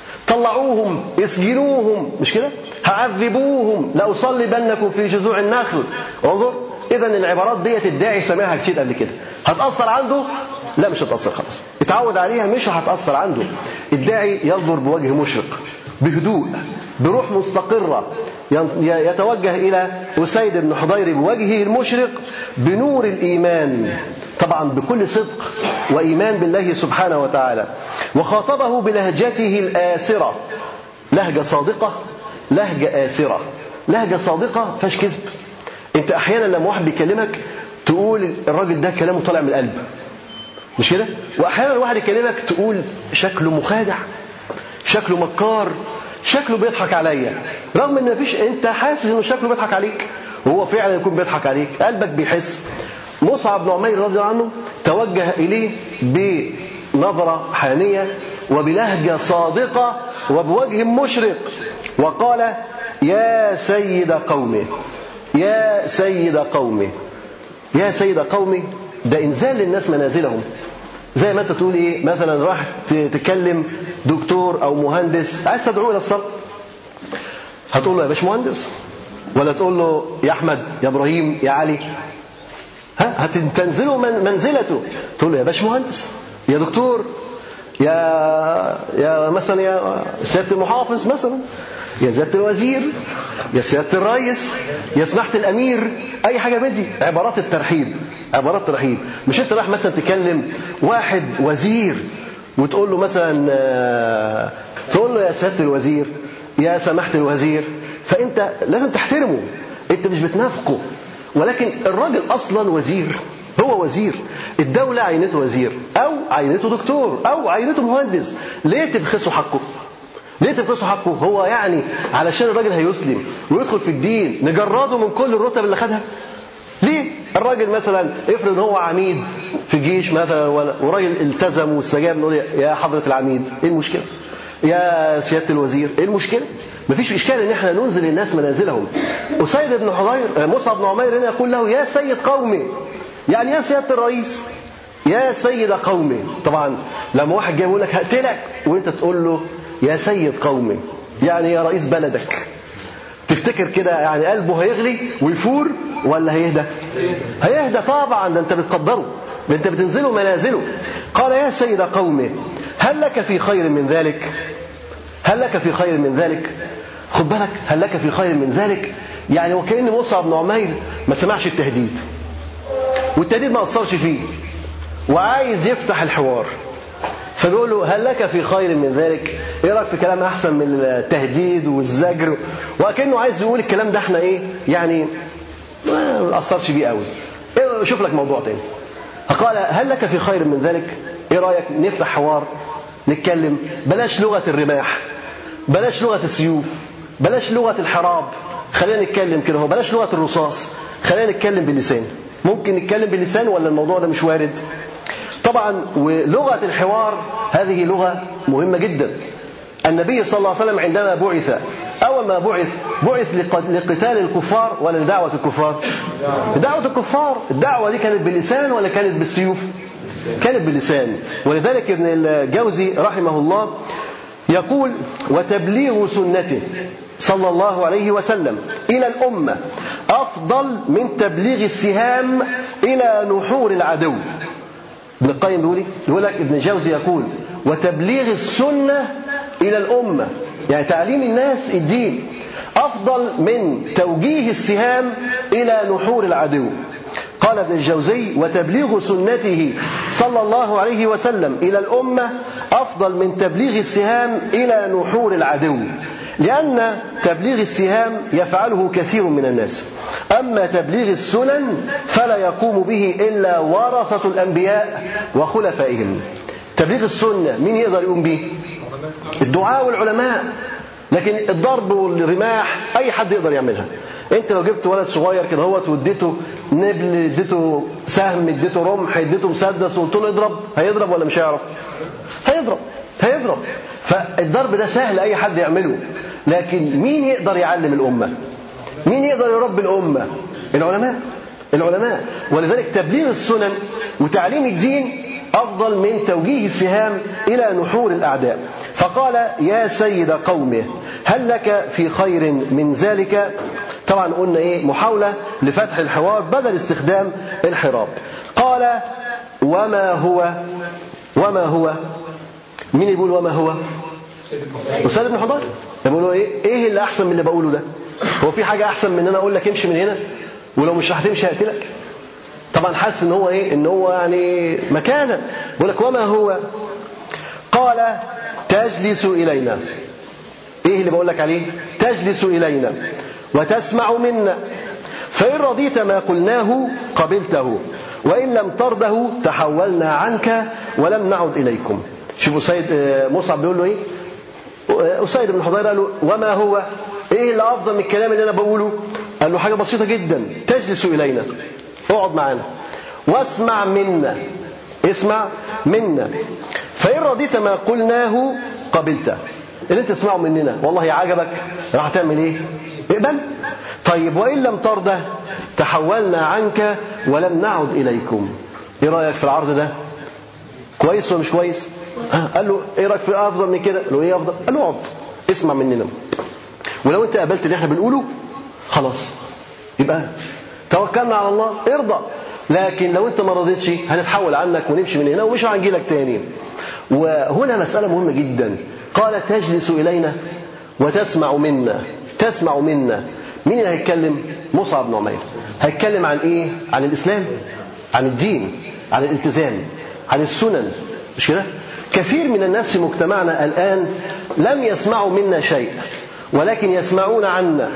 Speaker 1: طلعوهم اسجنوهم مش كده هعذبوهم لاصلبنكم في جذوع النخل انظر اذا العبارات ديت الداعي سمعها كتير قبل كده هتاثر عنده لا مش هتاثر خلاص اتعود عليها مش هتاثر عنده الداعي ينظر بوجه مشرق بهدوء بروح مستقرة يتوجه إلى أسيد بن حضير بوجهه المشرق بنور الإيمان طبعا بكل صدق وإيمان بالله سبحانه وتعالى وخاطبه بلهجته الآسرة لهجة صادقة لهجة آسرة لهجة صادقة فاش كذب انت احيانا لما واحد بيكلمك تقول الراجل ده كلامه طالع من القلب مش كده واحيانا واحد يكلمك تقول شكله مخادع شكله مكار شكله بيضحك عليا رغم ان مفيش انت حاسس انه شكله بيضحك عليك وهو فعلا يكون بيضحك عليك قلبك بيحس مصعب بن عمير رضي الله عنه توجه اليه بنظره حانيه وبلهجه صادقه وبوجه مشرق وقال يا سيد قومي يا سيد قومي يا سيد قومي ده انزال للناس منازلهم زي ما انت تقول ايه مثلا راح تكلم دكتور او مهندس عايز تدعوه الى الصلاه هتقول له يا باش مهندس ولا تقول له يا احمد يا ابراهيم يا علي ها هتنزلوا من منزلته تقول له يا باش مهندس يا دكتور يا يا مثلا يا سياده المحافظ مثلا يا سياده الوزير يا سياده الرئيس يا سماحه الامير اي حاجه من دي عبارات الترحيب عبارات الترحيب مش انت رايح مثلا تكلم واحد وزير وتقول له مثلا آه، تقول له يا سياده الوزير يا سماحه الوزير فانت لازم تحترمه انت مش بتنافقه ولكن الراجل اصلا وزير هو وزير الدولة عينته وزير أو عينته دكتور أو عينته مهندس ليه تبخسوا حقه ليه تبخسوا حقه هو يعني علشان الراجل هيسلم ويدخل في الدين نجرده من كل الرتب اللي خدها ليه الراجل مثلا افرض هو عميد في الجيش مثلا وراجل التزم واستجاب نقول يا حضرة العميد ايه المشكلة يا سيادة الوزير ايه المشكلة مفيش إشكال إن احنا ننزل الناس منازلهم أسيد بن حضير مصعب بن عمير هنا يقول له يا سيد قومي يعني يا سيادة الرئيس يا سيد قومي طبعا لما واحد جاي يقول لك هقتلك وانت تقول له يا سيد قومي يعني يا رئيس بلدك تفتكر كده يعني قلبه هيغلي ويفور ولا هيهدى هيهدى طبعا ده انت بتقدره ده انت بتنزله منازله قال يا سيد قومي هل لك في خير من ذلك هل لك في خير من ذلك خد بالك هل لك في خير من ذلك يعني وكأن مصعب بن عمير ما سمعش التهديد والتهديد ما أثرش فيه وعايز يفتح الحوار فبيقول له هل لك في خير من ذلك ايه رايك في كلام احسن من التهديد والزجر وكانه عايز يقول الكلام ده احنا ايه يعني ما اثرش بيه قوي إيه شوف لك موضوع تاني فقال هل لك في خير من ذلك ايه رايك نفتح حوار نتكلم بلاش لغه الرماح بلاش لغه السيوف بلاش لغه الحراب خلينا نتكلم كده هو بلاش لغه الرصاص خلينا نتكلم باللسان ممكن نتكلم باللسان ولا الموضوع ده مش وارد طبعا ولغة الحوار هذه لغة مهمة جدا النبي صلى الله عليه وسلم عندما بعث أول ما بعث بعث لقتال الكفار ولا لدعوة الكفار دعوة الكفار الدعوة دي كانت باللسان ولا كانت بالسيوف كانت باللسان ولذلك ابن الجوزي رحمه الله يقول وتبليغ سنته صلى الله عليه وسلم إلى الأمة أفضل من تبليغ السهام إلى نحور العدو ابن القيم بيقول يقول لك ابن جوزي يقول وتبليغ السنة إلى الأمة يعني تعليم الناس الدين أفضل من توجيه السهام إلى نحور العدو قال ابن الجوزي وتبليغ سنته صلى الله عليه وسلم إلى الأمة أفضل من تبليغ السهام إلى نحور العدو لأن تبليغ السهام يفعله كثير من الناس أما تبليغ السنن فلا يقوم به إلا ورثة الأنبياء وخلفائهم تبليغ السنة مين يقدر يقوم به الدعاء والعلماء لكن الضرب والرماح أي حد يقدر يعملها انت لو جبت ولد صغير كده هوت واديته نبل اديته سهم اديته رمح اديته مسدس وقلت له اضرب هيضرب ولا مش هيعرف هيضرب هيضرب فالضرب ده سهل اي حد يعمله لكن مين يقدر يعلم الامه مين يقدر يربي الامه العلماء العلماء ولذلك تبليغ السنن وتعليم الدين افضل من توجيه السهام الى نحور الاعداء فقال يا سيد قومه هل لك في خير من ذلك طبعا قلنا ايه محاوله لفتح الحوار بدل استخدام الحراب قال وما هو وما هو مين يقول وما هو أستاذ بن حضير يقولوا ايه ايه اللي احسن من اللي بقوله ده هو في حاجه احسن من ان انا اقول لك امشي من هنا ولو مش هتمشي هقتلك طبعا حاسس ان هو ايه ان هو يعني مكانه بيقول لك وما هو قال تجلس الينا ايه اللي بقول لك عليه تجلس الينا وتسمع منا فان رضيت ما قلناه قبلته وان لم ترده تحولنا عنك ولم نعد اليكم شوفوا سيد آه، مصعب بيقول له ايه أسيد بن حضير قال له وما هو ايه اللي افضل من الكلام اللي انا بقوله قال له حاجه بسيطه جدا تجلس الينا اقعد معانا واسمع منا اسمع منا فان رضيت ما قلناه قبلته اللي انت تسمعه مننا والله عجبك راح تعمل ايه اقبل طيب وان لم ترضى تحولنا عنك ولم نعد اليكم ايه رايك في العرض ده كويس ولا مش كويس قال له ايه رايك في افضل من كده قال له ايه افضل قال له اقعد اسمع مننا ولو انت قبلت اللي احنا بنقوله خلاص يبقى توكلنا على الله ارضى لكن لو انت ما رضيتش هنتحول عنك ونمشي من هنا ومش هنجي لك تاني وهنا مسألة مهمة جدا قال تجلس إلينا وتسمع منا تسمع منا مين اللي هيتكلم مصعب بن عمير هيتكلم عن ايه عن الإسلام عن الدين عن الالتزام عن السنن مش كده كثير من الناس في مجتمعنا الآن لم يسمعوا منا شيء ولكن يسمعون عنا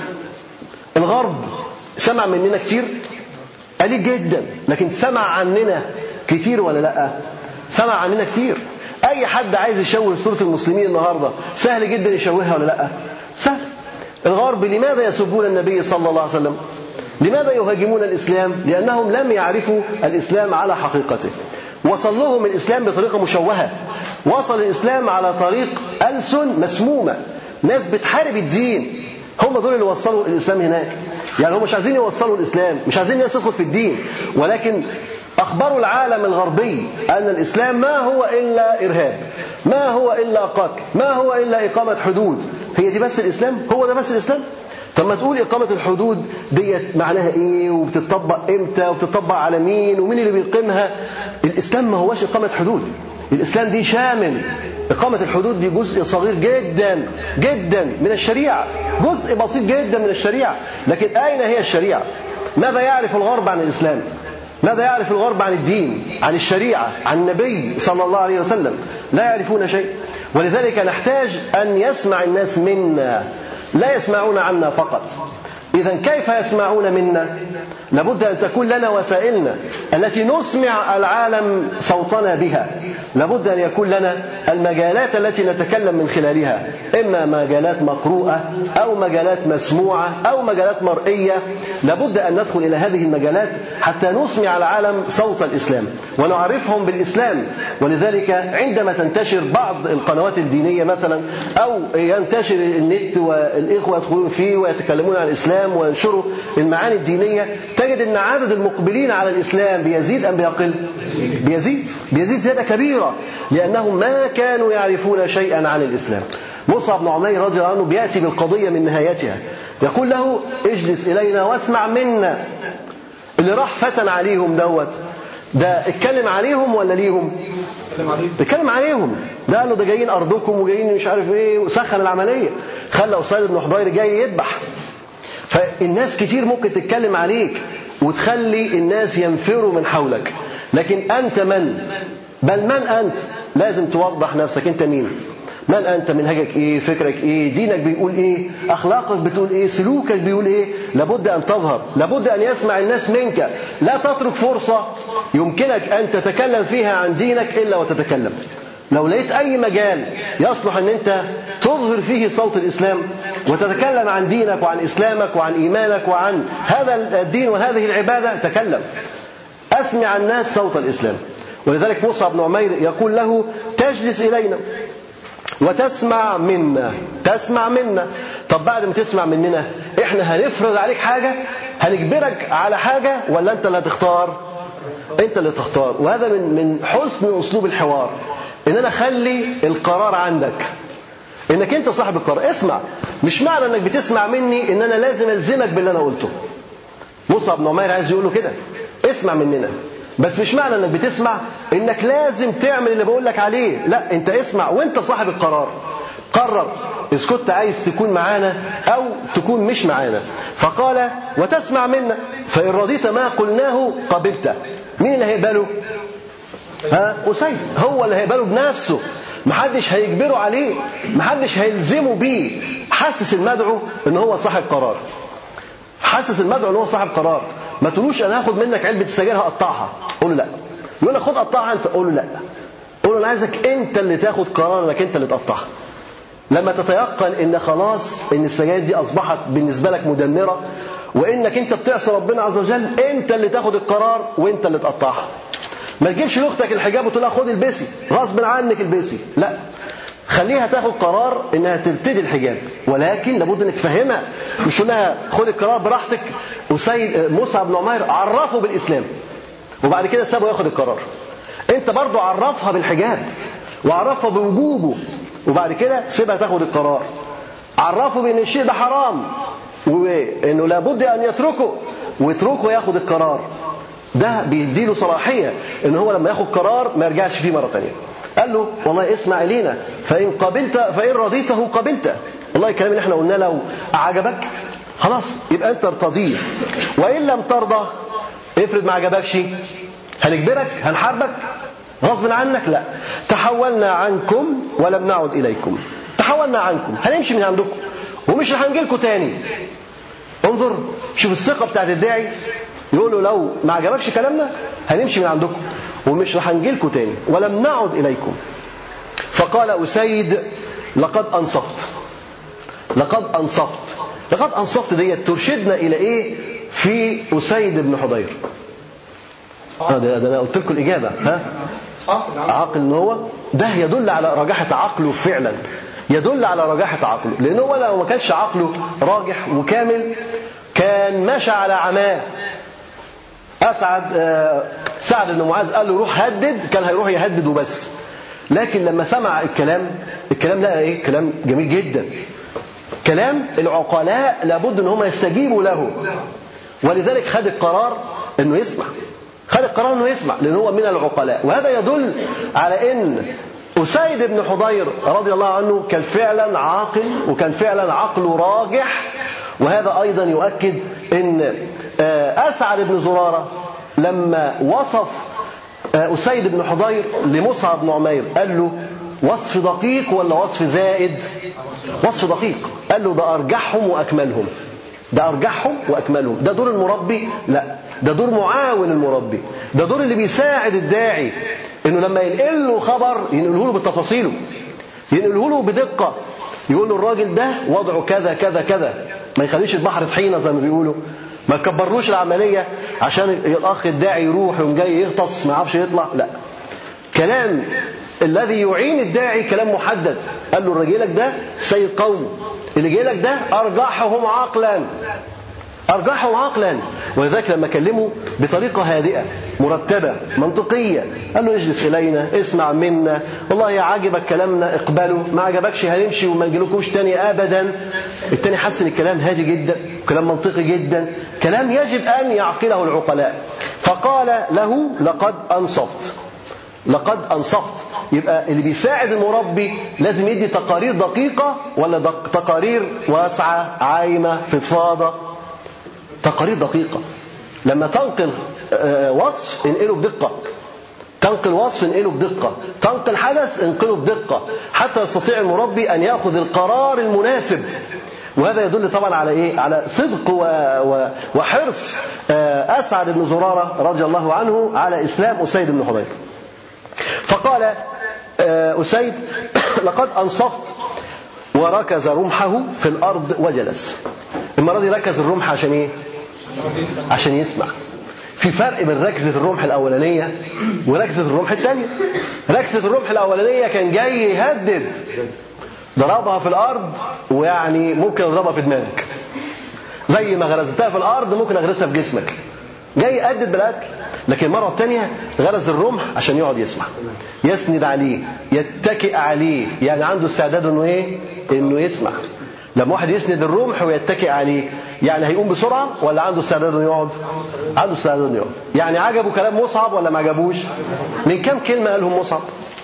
Speaker 1: الغرب سمع مننا كتير قليل جدا لكن سمع عننا كتير ولا لا سمع عننا كتير اي حد عايز يشوه صوره المسلمين النهارده سهل جدا يشوهها ولا لا سهل الغرب لماذا يسبون النبي صلى الله عليه وسلم لماذا يهاجمون الاسلام لانهم لم يعرفوا الاسلام على حقيقته وصل لهم الاسلام بطريقه مشوهه وصل الاسلام على طريق السن مسمومه ناس بتحارب الدين هم دول اللي وصلوا الاسلام هناك يعني هم مش عايزين يوصلوا الاسلام مش عايزين الناس تدخل في الدين ولكن اخبروا العالم الغربي ان الاسلام ما هو الا ارهاب ما هو الا قتل ما هو الا اقامه حدود هي دي بس الاسلام هو ده بس الاسلام طب ما تقول إقامة الحدود ديت معناها إيه وبتطبق إمتى وبتطبق على مين ومين اللي بيقيمها الإسلام ما هوش إقامة حدود الإسلام دي شامل إقامة الحدود دي جزء صغير جدا جدا من الشريعة جزء بسيط جدا من الشريعة لكن أين هي الشريعة ماذا يعرف الغرب عن الإسلام ماذا يعرف الغرب عن الدين عن الشريعة عن النبي صلى الله عليه وسلم لا يعرفون شيء ولذلك نحتاج أن يسمع الناس منا لا يسمعون عنا فقط إذا كيف يسمعون منا لابد أن تكون لنا وسائلنا التي نسمع العالم صوتنا بها لابد أن يكون لنا المجالات التي نتكلم من خلالها إما مجالات مقروءة أو مجالات مسموعة أو مجالات مرئية لابد أن ندخل إلى هذه المجالات حتى نسمع العالم صوت الإسلام ونعرفهم بالإسلام ولذلك عندما تنتشر بعض القنوات الدينية مثلا أو ينتشر النت والإخوة يدخلون فيه ويتكلمون عن الإسلام وينشروا المعاني الدينية تجد أن عدد المقبلين على الإسلام بيزيد أم بيقل بيزيد بيزيد زيادة كبيرة لأنهم ما كانوا يعرفون شيئا عن الإسلام مصعب بن عمير رضي الله عنه بيأتي بالقضية من نهايتها يقول له اجلس إلينا واسمع منا اللي راح فتن عليهم دوت ده اتكلم عليهم ولا ليهم اتكلم عليهم ده قال له ده جايين ارضكم وجايين مش عارف ايه وسخن العمليه خلى اسيد بن حضير جاي يذبح فالناس كتير ممكن تتكلم عليك وتخلي الناس ينفروا من حولك لكن أنت من بل من أنت لازم توضح نفسك أنت مين من أنت منهجك إيه فكرك إيه دينك بيقول إيه أخلاقك بتقول إيه سلوكك بيقول إيه لابد أن تظهر لابد أن يسمع الناس منك لا تترك فرصة يمكنك أن تتكلم فيها عن دينك إلا وتتكلم لو لقيت أي مجال يصلح أن أنت تظهر فيه صوت الإسلام وتتكلم عن دينك وعن إسلامك وعن إيمانك وعن هذا الدين وهذه العبادة تكلم أسمع الناس صوت الإسلام ولذلك موسى بن عمير يقول له تجلس إلينا وتسمع منا تسمع منا طب بعد ما تسمع مننا احنا هنفرض عليك حاجة هنجبرك على حاجة ولا انت اللي هتختار انت اللي تختار وهذا من من حسن اسلوب الحوار ان انا اخلي القرار عندك انك انت صاحب القرار اسمع مش معنى انك بتسمع مني ان انا لازم الزمك باللي انا قلته مصعب بن عمير عايز يقول له كده اسمع مننا بس مش معنى انك بتسمع انك لازم تعمل اللي بقول لك عليه لا انت اسمع وانت صاحب القرار قرر اذا كنت عايز تكون معانا او تكون مش معانا فقال وتسمع منا فان رضيت ما قلناه قبلته مين اللي هيقبله ها أسيد هو اللي هيقبله بنفسه محدش هيجبره عليه محدش هيلزمه بيه حسس المدعو ان هو صاحب قرار حسس المدعو ان هو صاحب قرار ما تقولوش انا هاخد منك علبه السجاير هقطعها قول له لا يقول لك خد قطعها انت قول له لا قول له انا عايزك انت اللي تاخد قرار انك انت اللي تقطعها لما تتيقن ان خلاص ان السجاير دي اصبحت بالنسبه لك مدمره وانك انت بتعصي ربنا عز وجل انت اللي تاخد القرار وانت اللي تقطعها ما تجيبش لاختك الحجاب وتقول لها خدي البسي غصب عنك البسي لا خليها تاخد قرار انها ترتدي الحجاب ولكن لابد انك تفهمها مش تقول لها خدي القرار براحتك وسيد مصعب بن عمير عرفه بالاسلام وبعد كده سابه ياخد القرار انت برضو عرفها بالحجاب وعرفها بوجوبه وبعد كده سيبها تاخد القرار عرفه بان الشيء ده حرام وانه لابد ان يتركه ويتركه ياخد القرار ده بيديله صلاحيه ان هو لما ياخد قرار ما يرجعش فيه مره ثانيه قال له والله اسمع الينا فان قبلت فان رضيته قبلت والله الكلام اللي احنا قلناه لو اعجبك خلاص يبقى انت ارتضيه وان لم ترضى افرض ما عجبكش هنجبرك هنحاربك غصب عنك لا تحولنا عنكم ولم نعد اليكم تحولنا عنكم هنمشي من عندكم ومش هنجي لكم تاني انظر شوف الثقه بتاعت الداعي يقول له لو ما عجبكش كلامنا هنمشي من عندكم ومش هنجي لكم تاني ولم نعد اليكم فقال اسيد لقد انصفت لقد انصفت لقد انصفت ديت ترشدنا الى ايه في اسيد بن حضير آه ده, ده انا قلت لكم الاجابه ها عاقل ان هو ده يدل على رجاحه عقله فعلا يدل على رجاحه عقله لان هو لو ما كانش عقله راجح وكامل كان مشى على عماه اسعد سعد بن معاذ قال له روح هدد كان هيروح يهدد وبس لكن لما سمع الكلام الكلام لقى ايه كلام جميل جدا كلام العقلاء لابد ان هم يستجيبوا له ولذلك خد القرار انه يسمع خد القرار انه يسمع لان هو من العقلاء وهذا يدل على ان أسيد بن حضير رضي الله عنه كان فعلا عاقل وكان فعلا عقله راجح وهذا أيضا يؤكد أن أسعد بن زرارة لما وصف أسيد بن حضير لمصعب بن عمير قال له وصف دقيق ولا وصف زائد وصف دقيق قال له ده أرجحهم وأكملهم ده أرجحهم وأكملهم ده دور المربي لا ده دور معاون المربي ده دور اللي بيساعد الداعي انه لما ينقل له خبر ينقله له بتفاصيله ينقله له بدقه يقول له الراجل ده وضعه كذا كذا كذا ما يخليش البحر طحينه زي ما بيقولوا ما يكبرلوش العمليه عشان الاخ الداعي يروح يقوم جاي يغطس ما يعرفش يطلع لا كلام الذي يعين الداعي كلام محدد قال له الرجلك ده سيد قوم اللي جاي لك ده ارجحهم عقلا أرجحهم عقلا ولذلك لما كلمه بطريقة هادئة مرتبة منطقية قال له اجلس إلينا اسمع منا والله يا عجبك كلامنا اقبله ما عجبكش هنمشي وما نجيلكوش تاني أبدا التاني حس ان الكلام هادي جدا كلام منطقي جدا كلام يجب أن يعقله العقلاء فقال له لقد أنصفت لقد أنصفت يبقى اللي بيساعد المربي لازم يدي تقارير دقيقة ولا دق تقارير واسعة عايمة فضفاضة تقارير دقيقة لما تنقل وصف انقله بدقة تنقل وصف انقله بدقة تنقل حدث انقله بدقة حتى يستطيع المربي أن يأخذ القرار المناسب وهذا يدل طبعا على ايه؟ على صدق و... و... وحرص اسعد بن زراره رضي الله عنه على اسلام اسيد بن حضير. فقال اسيد لقد انصفت وركز رمحه في الارض وجلس. المره دي ركز الرمح عشان ايه؟ عشان يسمع في فرق بين ركزة الرمح الأولانية وركزة الرمح الثانية ركزة الرمح الأولانية كان جاي يهدد ضربها في الأرض ويعني ممكن أضربها في دماغك زي ما غرزتها في الأرض ممكن أغرسها في جسمك جاي يهدد بالقتل لكن المرة الثانية غرز الرمح عشان يقعد يسمع يسند عليه يتكئ عليه يعني عنده استعداد انه ايه انه يسمع لما واحد يسند الرمح ويتكئ عليه يعني هيقوم بسرعه ولا عنده استعداد انه يقعد؟ عنده استعداد انه يقعد. يعني عجبه كلام مصعب ولا ما عجبوش؟ من كام كلمه قالهم مصعب؟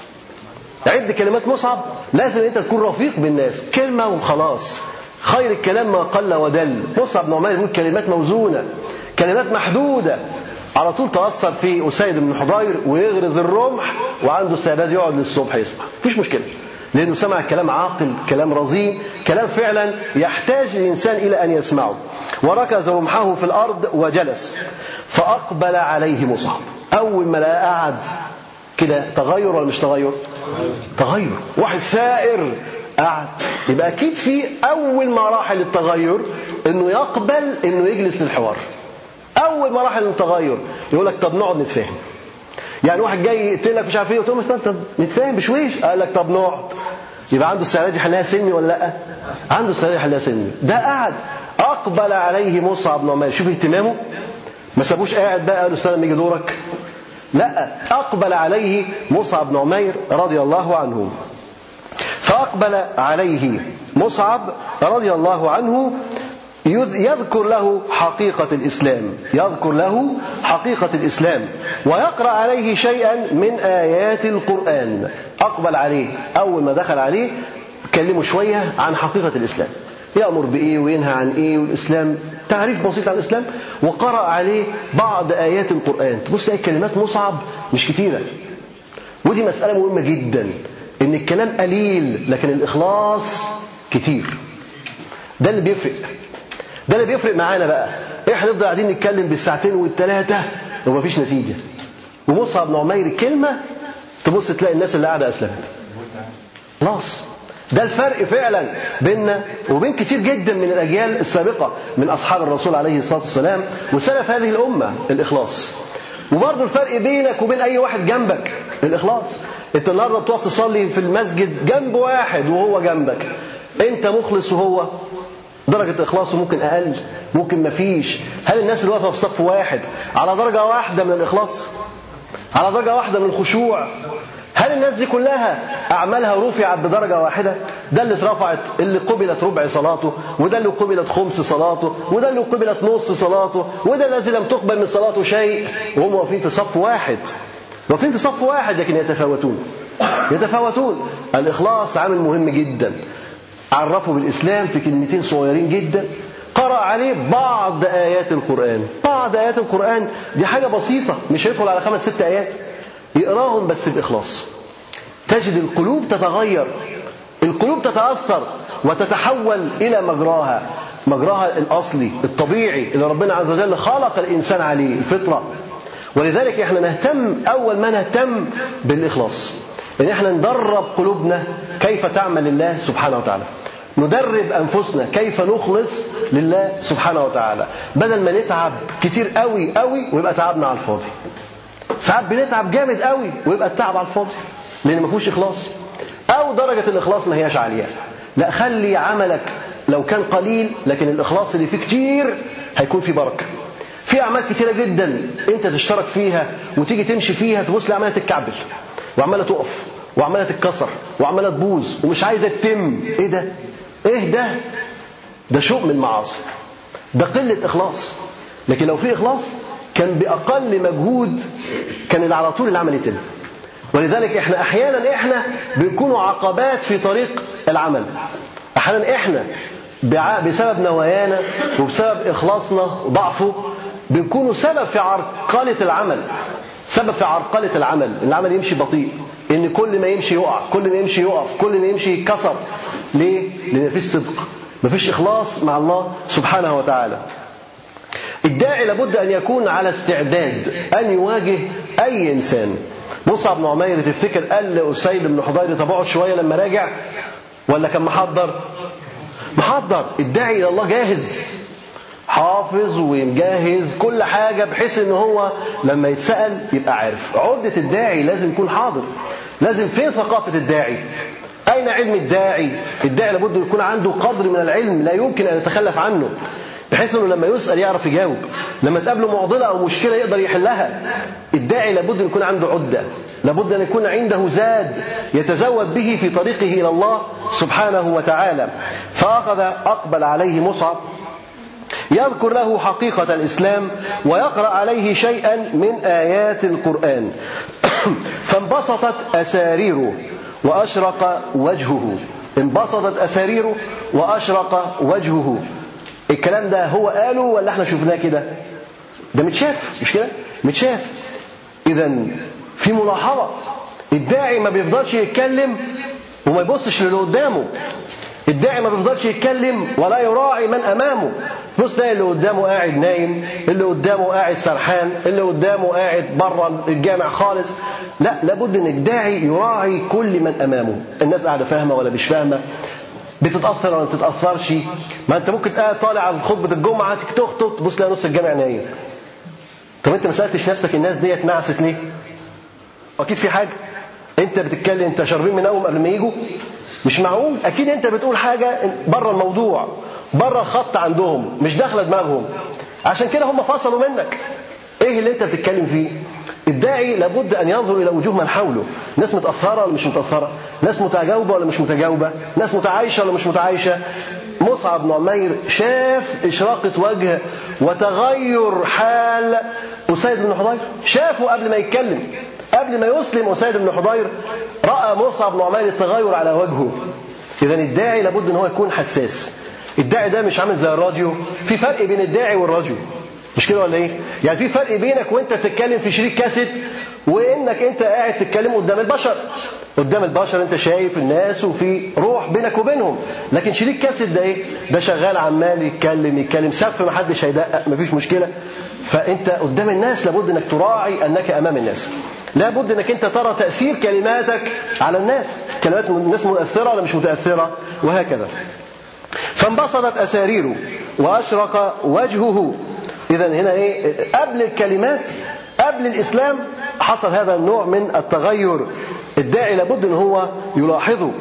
Speaker 1: عد كلمات مصعب لازم انت تكون رفيق بالناس كلمه وخلاص خير الكلام ما قل ودل مصعب بن عمير يقول كلمات موزونه كلمات محدوده على طول تأثر في أسيد بن حضير ويغرز الرمح وعنده استعداد يقعد للصبح يسمع مفيش مشكلة لأنه سمع كلام عاقل كلام رزين كلام فعلا يحتاج الإنسان إلى أن يسمعه وركز رمحه في الأرض وجلس فأقبل عليه مصعب أول ما لقى قعد كده تغير ولا مش تغير تغير واحد ثائر قعد يبقى أكيد في أول مراحل التغير إنه يقبل إنه يجلس للحوار أول مراحل التغير يقول لك طب نقعد نتفاهم يعني واحد جاي يقتلك مش عارف ايه قلت له مثلا طب نتفاهم بشويش قال لك طب نقعد يبقى عنده استعداد يحلها سلمي ولا لا؟ عنده استعداد يحلها سلمي ده قعد اقبل عليه مصعب بن عمير شوف اهتمامه ما سابوش قاعد بقى قالوا استنى يجي دورك لا اقبل عليه مصعب بن عمير رضي الله عنه فاقبل عليه مصعب رضي الله عنه يذكر له حقيقة الإسلام يذكر له حقيقة الإسلام ويقرأ عليه شيئا من آيات القرآن أقبل عليه أول ما دخل عليه كلمه شوية عن حقيقة الإسلام يأمر بإيه وينهى عن إيه والإسلام تعريف بسيط عن الإسلام وقرأ عليه بعض آيات القرآن تبص تلاقي كلمات مصعب مش كثيرة ودي مسألة مهمة جدا إن الكلام قليل لكن الإخلاص كتير ده اللي بيفرق ده اللي بيفرق معانا بقى احنا نفضل قاعدين نتكلم بالساعتين والثلاثة ومفيش نتيجة ومصعب بن عمير كلمة تبص تلاقي الناس اللي قاعدة أسلمت خلاص ده الفرق فعلا بيننا وبين كتير جدا من الأجيال السابقة من أصحاب الرسول عليه الصلاة والسلام وسلف هذه الأمة الإخلاص وبرضه الفرق بينك وبين أي واحد جنبك الإخلاص أنت النهارده بتقف تصلي في المسجد جنب واحد وهو جنبك أنت مخلص وهو درجة إخلاصه ممكن أقل ممكن مفيش هل الناس اللي واقفة في صف واحد على درجة واحدة من الإخلاص على درجة واحدة من الخشوع هل الناس دي كلها أعمالها رفعت بدرجة واحدة ده اللي اترفعت اللي قبلت ربع صلاته وده اللي قبلت خمس صلاته وده اللي قبلت نص صلاته وده الذي لم تقبل من صلاته شيء وهم واقفين في صف واحد واقفين في صف واحد لكن يتفاوتون يتفاوتون الإخلاص عامل مهم جدا عرفوا بالإسلام في كلمتين صغيرين جدا قرأ عليه بعض آيات القرآن بعض آيات القرآن دي حاجة بسيطة مش هيدخل على خمس ست آيات يقراهم بس بإخلاص تجد القلوب تتغير القلوب تتأثر وتتحول إلى مجراها مجراها الأصلي الطبيعي اللي ربنا عز وجل خلق الإنسان عليه الفطرة ولذلك احنا نهتم أول ما نهتم بالإخلاص إن احنا ندرب قلوبنا كيف تعمل لله سبحانه وتعالى ندرب أنفسنا كيف نخلص لله سبحانه وتعالى بدل ما نتعب كتير قوي قوي ويبقى تعبنا على الفاضي ساعات بنتعب جامد قوي ويبقى التعب على الفاضي لان ما فيهوش اخلاص او درجه الاخلاص ما هياش عاليه لا خلي عملك لو كان قليل لكن الاخلاص اللي فيه كتير هيكون فيه بركه في اعمال كتيره جدا انت تشترك فيها وتيجي تمشي فيها تبص لها عماله تتكعبل وعماله تقف وعماله تتكسر وعماله تبوظ ومش عايزه تتم ايه ده ايه ده ده شوق من المعاصي ده قله اخلاص لكن لو في اخلاص كان باقل مجهود كان على طول العمل يتم ولذلك احنا احيانا احنا بنكونوا عقبات في طريق العمل احيانا احنا بسبب نوايانا وبسبب اخلاصنا وضعفه بنكونوا سبب في عرقله العمل سبب في عرقله العمل العمل يمشي بطيء ان كل ما يمشي يقع كل ما يمشي يقف كل ما يمشي يتكسر ليه لان مفيش صدق مفيش اخلاص مع الله سبحانه وتعالى الداعي لابد أن يكون على استعداد أن يواجه أي إنسان مصعب بن عمير تفتكر قال لأسيد بن حضير طب اقعد شوية لما راجع ولا كان محضر محضر الداعي إلى الله جاهز حافظ ومجهز كل حاجة بحيث ان هو لما يتسأل يبقى عارف عدة الداعي لازم يكون حاضر لازم فين ثقافة الداعي أين علم الداعي الداعي لابد يكون عنده قدر من العلم لا يمكن أن يتخلف عنه بحيث انه لما يسال يعرف يجاوب لما تقابله معضله او مشكله يقدر يحلها الداعي لابد ان يكون عنده عده لابد ان يكون عنده زاد يتزود به في طريقه الى الله سبحانه وتعالى فاخذ اقبل عليه مصعب يذكر له حقيقة الإسلام ويقرأ عليه شيئا من آيات القرآن فانبسطت أساريره وأشرق وجهه انبسطت أساريره وأشرق وجهه الكلام ده هو قاله ولا احنا شفناه كده ده متشاف مش كده متشاف اذا في ملاحظه الداعي ما بيفضلش يتكلم وما يبصش للي قدامه الداعي ما بيفضلش يتكلم ولا يراعي من امامه بص تلاقي اللي قدامه قاعد نايم اللي قدامه قاعد سرحان اللي قدامه قاعد بره الجامع خالص لا لابد ان الداعي يراعي كل من امامه الناس قاعده فاهمه ولا مش فاهمه بتتاثر ولا ما بتتاثرش ما انت ممكن قاعد طالع على خطبه الجمعه تخطب تبص تلاقي نص الجامع نايم طب انت ما سالتش نفسك الناس ديت نعست ليه اكيد في حاجه انت بتتكلم انت شاربين من اول قبل ما يجوا مش معقول اكيد انت بتقول حاجه بره الموضوع بره الخط عندهم مش داخله دماغهم عشان كده هم فصلوا منك ايه اللي انت بتتكلم فيه الداعي لابد ان ينظر الى وجوه من حوله ناس متاثره ولا مش متاثره ناس متجاوبه ولا مش متجاوبه ناس متعايشه ولا مش متعايشه مصعب بن عمير شاف إشراقة وجه وتغير حال أسيد بن حضير شافه قبل ما يتكلم قبل ما يسلم أسيد بن حضير رأى مصعب بن عمير التغير على وجهه إذا الداعي لابد أن هو يكون حساس الداعي ده مش عامل زي الراديو في فرق بين الداعي والراديو مش كده ولا ايه؟ يعني في فرق بينك وانت بتتكلم في شريك كاسيت وانك انت قاعد تتكلم قدام البشر قدام البشر انت شايف الناس وفي روح بينك وبينهم لكن شريك كاسيت ده ايه ده شغال عمال يتكلم يتكلم سف ما حدش هيدقق مفيش مشكله فانت قدام الناس لابد انك تراعي انك امام الناس لابد انك انت ترى تاثير كلماتك على الناس كلمات الناس مؤثره ولا مش متاثره وهكذا فانبسطت اساريره واشرق وجهه اذا هنا ايه قبل الكلمات قبل الاسلام حصل هذا النوع من التغير الداعي لابد ان هو يلاحظه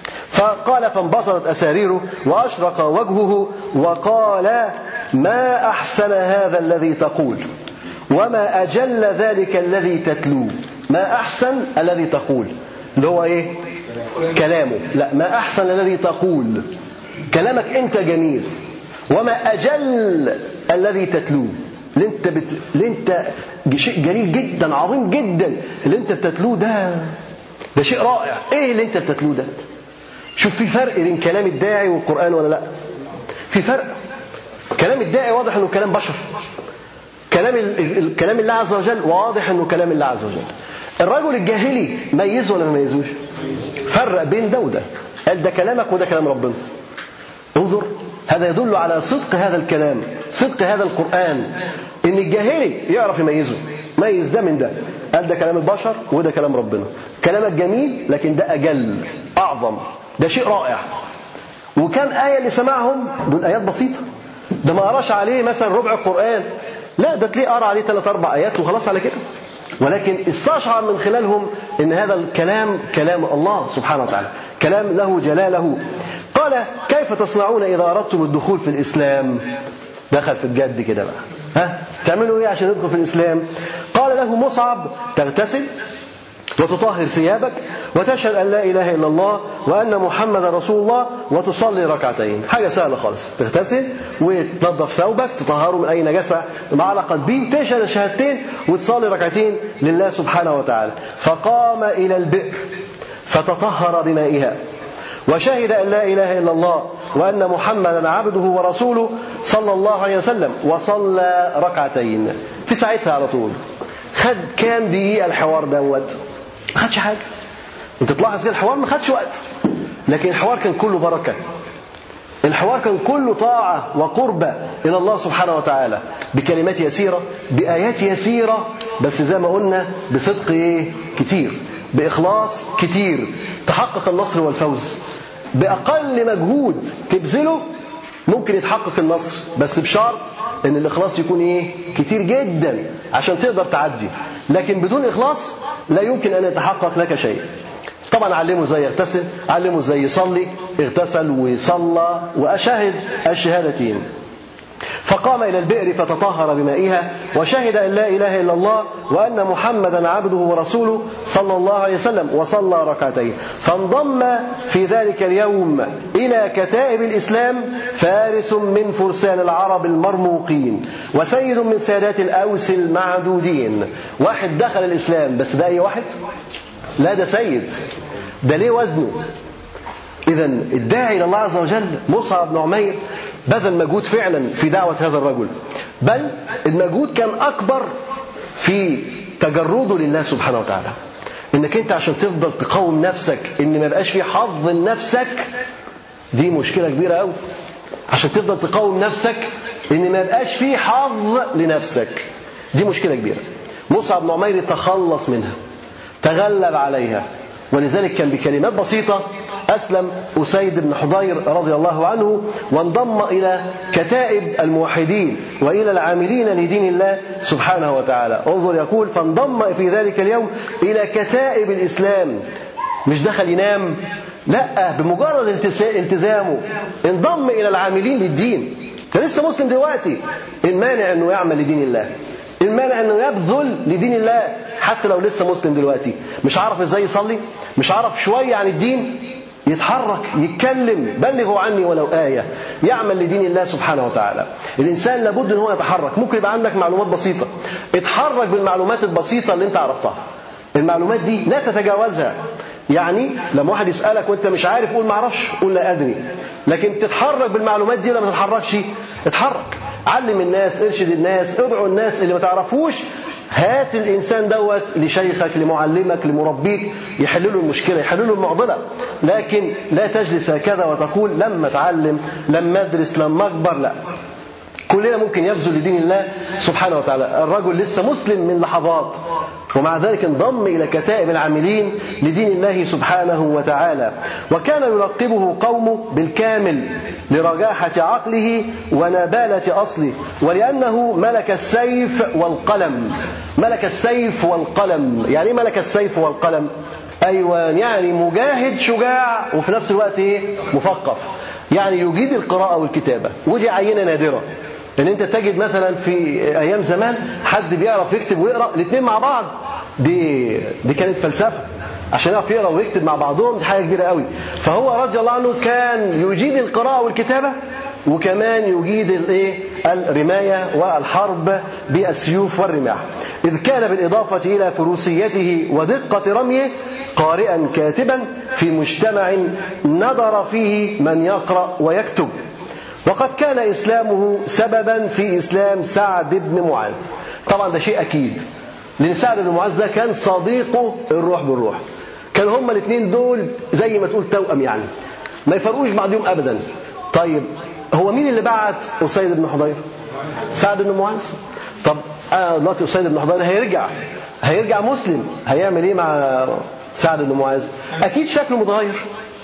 Speaker 1: فقال فانبسطت اساريره واشرق وجهه وقال ما احسن هذا الذي تقول وما اجل ذلك الذي تتلوه ما احسن الذي تقول اللي هو ايه كلامه لا ما احسن الذي تقول كلامك انت جميل وما اجل الذي تتلوه اللي انت بت... اللي انت شيء جليل جدا عظيم جدا اللي انت بتتلوه ده ده شيء رائع ايه اللي انت بتتلوه ده شوف في فرق بين كلام الداعي والقران ولا لا في فرق كلام الداعي واضح انه كلام بشر كلام ال... كلام الله عز وجل واضح انه كلام الله عز وجل الرجل الجاهلي ميزه ولا ما ميزوش فرق بين ده وده قال ده كلامك وده كلام ربنا انظر هذا يدل على صدق هذا الكلام صدق هذا القرآن إن الجاهلي يعرف يميزه ميز ده من ده قال ده كلام البشر وده كلام ربنا كلامك جميل لكن ده أجل أعظم ده شيء رائع وكم آية اللي سمعهم دول آيات بسيطة ده ما قراش عليه مثلا ربع القرآن لا ده تلاقيه قرا عليه ثلاث أربع آيات وخلاص على كده ولكن استشعر من خلالهم ان هذا الكلام كلام الله سبحانه وتعالى كلام له جلاله قال كيف تصنعون إذا أردتم الدخول في الإسلام دخل في الجد كده بقى ها تعملوا إيه عشان ندخل في الإسلام قال له مصعب تغتسل وتطهر ثيابك وتشهد أن لا إله إلا الله وأن محمد رسول الله وتصلي ركعتين حاجة سهلة خالص تغتسل وتنظف ثوبك تطهره من أي نجاسة معلقة بيه تشهد الشهادتين وتصلي ركعتين لله سبحانه وتعالى فقام إلى البئر فتطهر بمائها وشهد أن لا إله إلا الله وأن محمدا عبده ورسوله صلى الله عليه وسلم وصلى ركعتين في ساعتها على طول خد كام دقيقة الحوار دوت ما خدش حاجة انت تلاحظ كده الحوار ما خدش وقت لكن الحوار كان كله بركة الحوار كان كله طاعة وقربة إلى الله سبحانه وتعالى بكلمات يسيرة بآيات يسيرة بس زي ما قلنا بصدق إيه؟ كتير بإخلاص كتير تحقق النصر والفوز بأقل مجهود تبذله ممكن يتحقق النصر بس بشرط ان الاخلاص يكون ايه كتير جدا عشان تقدر تعدي لكن بدون اخلاص لا يمكن ان يتحقق لك شيء طبعا علمه ازاي يغتسل علمه ازاي يصلي اغتسل وصلى واشهد الشهادتين فقام إلى البئر فتطهر بمائها وشهد أن لا إله إلا الله وأن محمدا عبده ورسوله صلى الله عليه وسلم وصلى ركعتين فانضم في ذلك اليوم إلى كتائب الإسلام فارس من فرسان العرب المرموقين وسيد من سادات الأوس المعدودين واحد دخل الإسلام بس ده أي واحد لا ده سيد ده ليه وزنه إذا الداعي إلى الله عز وجل مصعب بن عمير بذل مجهود فعلا في دعوة هذا الرجل بل المجهود كان أكبر في تجرده لله سبحانه وتعالى انك انت عشان تفضل تقاوم نفسك ان ما يبقاش في حظ لنفسك دي مشكله كبيره قوي عشان تفضل تقاوم نفسك ان ما يبقاش في حظ لنفسك دي مشكله كبيره مصعب بن عمير تخلص منها تغلب عليها ولذلك كان بكلمات بسيطة أسلم أسيد بن حضير رضي الله عنه وانضم إلى كتائب الموحدين وإلى العاملين لدين الله سبحانه وتعالى انظر يقول فانضم في ذلك اليوم إلى كتائب الإسلام مش دخل ينام لا بمجرد التزامه انضم إلى العاملين للدين ده لسه مسلم دلوقتي المانع أنه يعمل لدين الله المانع انه يبذل لدين الله حتى لو لسه مسلم دلوقتي مش عارف ازاي يصلي مش عارف شويه عن الدين يتحرك يتكلم بلغوا عني ولو آية يعمل لدين الله سبحانه وتعالى الإنسان لابد أن هو يتحرك ممكن يبقى عندك معلومات بسيطة اتحرك بالمعلومات البسيطة اللي انت عرفتها المعلومات دي لا تتجاوزها يعني لما واحد يسألك وانت مش عارف قول ما اعرفش قول لا أدري لكن تتحرك بالمعلومات دي ولا ما تتحركش اتحرك علم الناس ارشد الناس ادعو الناس اللي ما تعرفوش هات الانسان دوت لشيخك لمعلمك لمربيك يحل له المشكله يحل له المعضله لكن لا تجلس هكذا وتقول لما اتعلم لما ادرس لما اكبر لا كلنا ممكن يبذل لدين الله سبحانه وتعالى الرجل لسه مسلم من لحظات ومع ذلك انضم إلى كتائب العاملين لدين الله سبحانه وتعالى وكان يلقبه قومه بالكامل لرجاحة عقله ونبالة أصله ولأنه ملك السيف والقلم ملك السيف والقلم يعني ملك السيف والقلم أيوة يعني مجاهد شجاع وفي نفس الوقت إيه مثقف يعني يجيد القراءة والكتابة ودي عينة نادرة ان انت تجد مثلا في ايام زمان حد بيعرف يكتب ويقرا الاثنين مع بعض دي دي كانت فلسفه عشان يعرف يقرا ويكتب مع بعضهم دي حاجه كبيره قوي فهو رضي الله عنه كان يجيد القراءه والكتابه وكمان يجيد الايه الرمايه والحرب بالسيوف والرماح اذ كان بالاضافه الى فروسيته ودقه رميه قارئا كاتبا في مجتمع نظر فيه من يقرا ويكتب وقد كان إسلامه سببا في إسلام سعد بن معاذ طبعا ده شيء أكيد لأن سعد بن معاذ ده كان صديقه الروح بالروح كانوا هما الاثنين دول زي ما تقول توأم يعني ما يفرقوش بعضهم أبدا طيب هو مين اللي بعت أسيد بن حضير سعد بن معاذ طب آه دلوقتي أسيد بن حضير هيرجع هيرجع مسلم هيعمل ايه مع سعد بن معاذ اكيد شكله متغير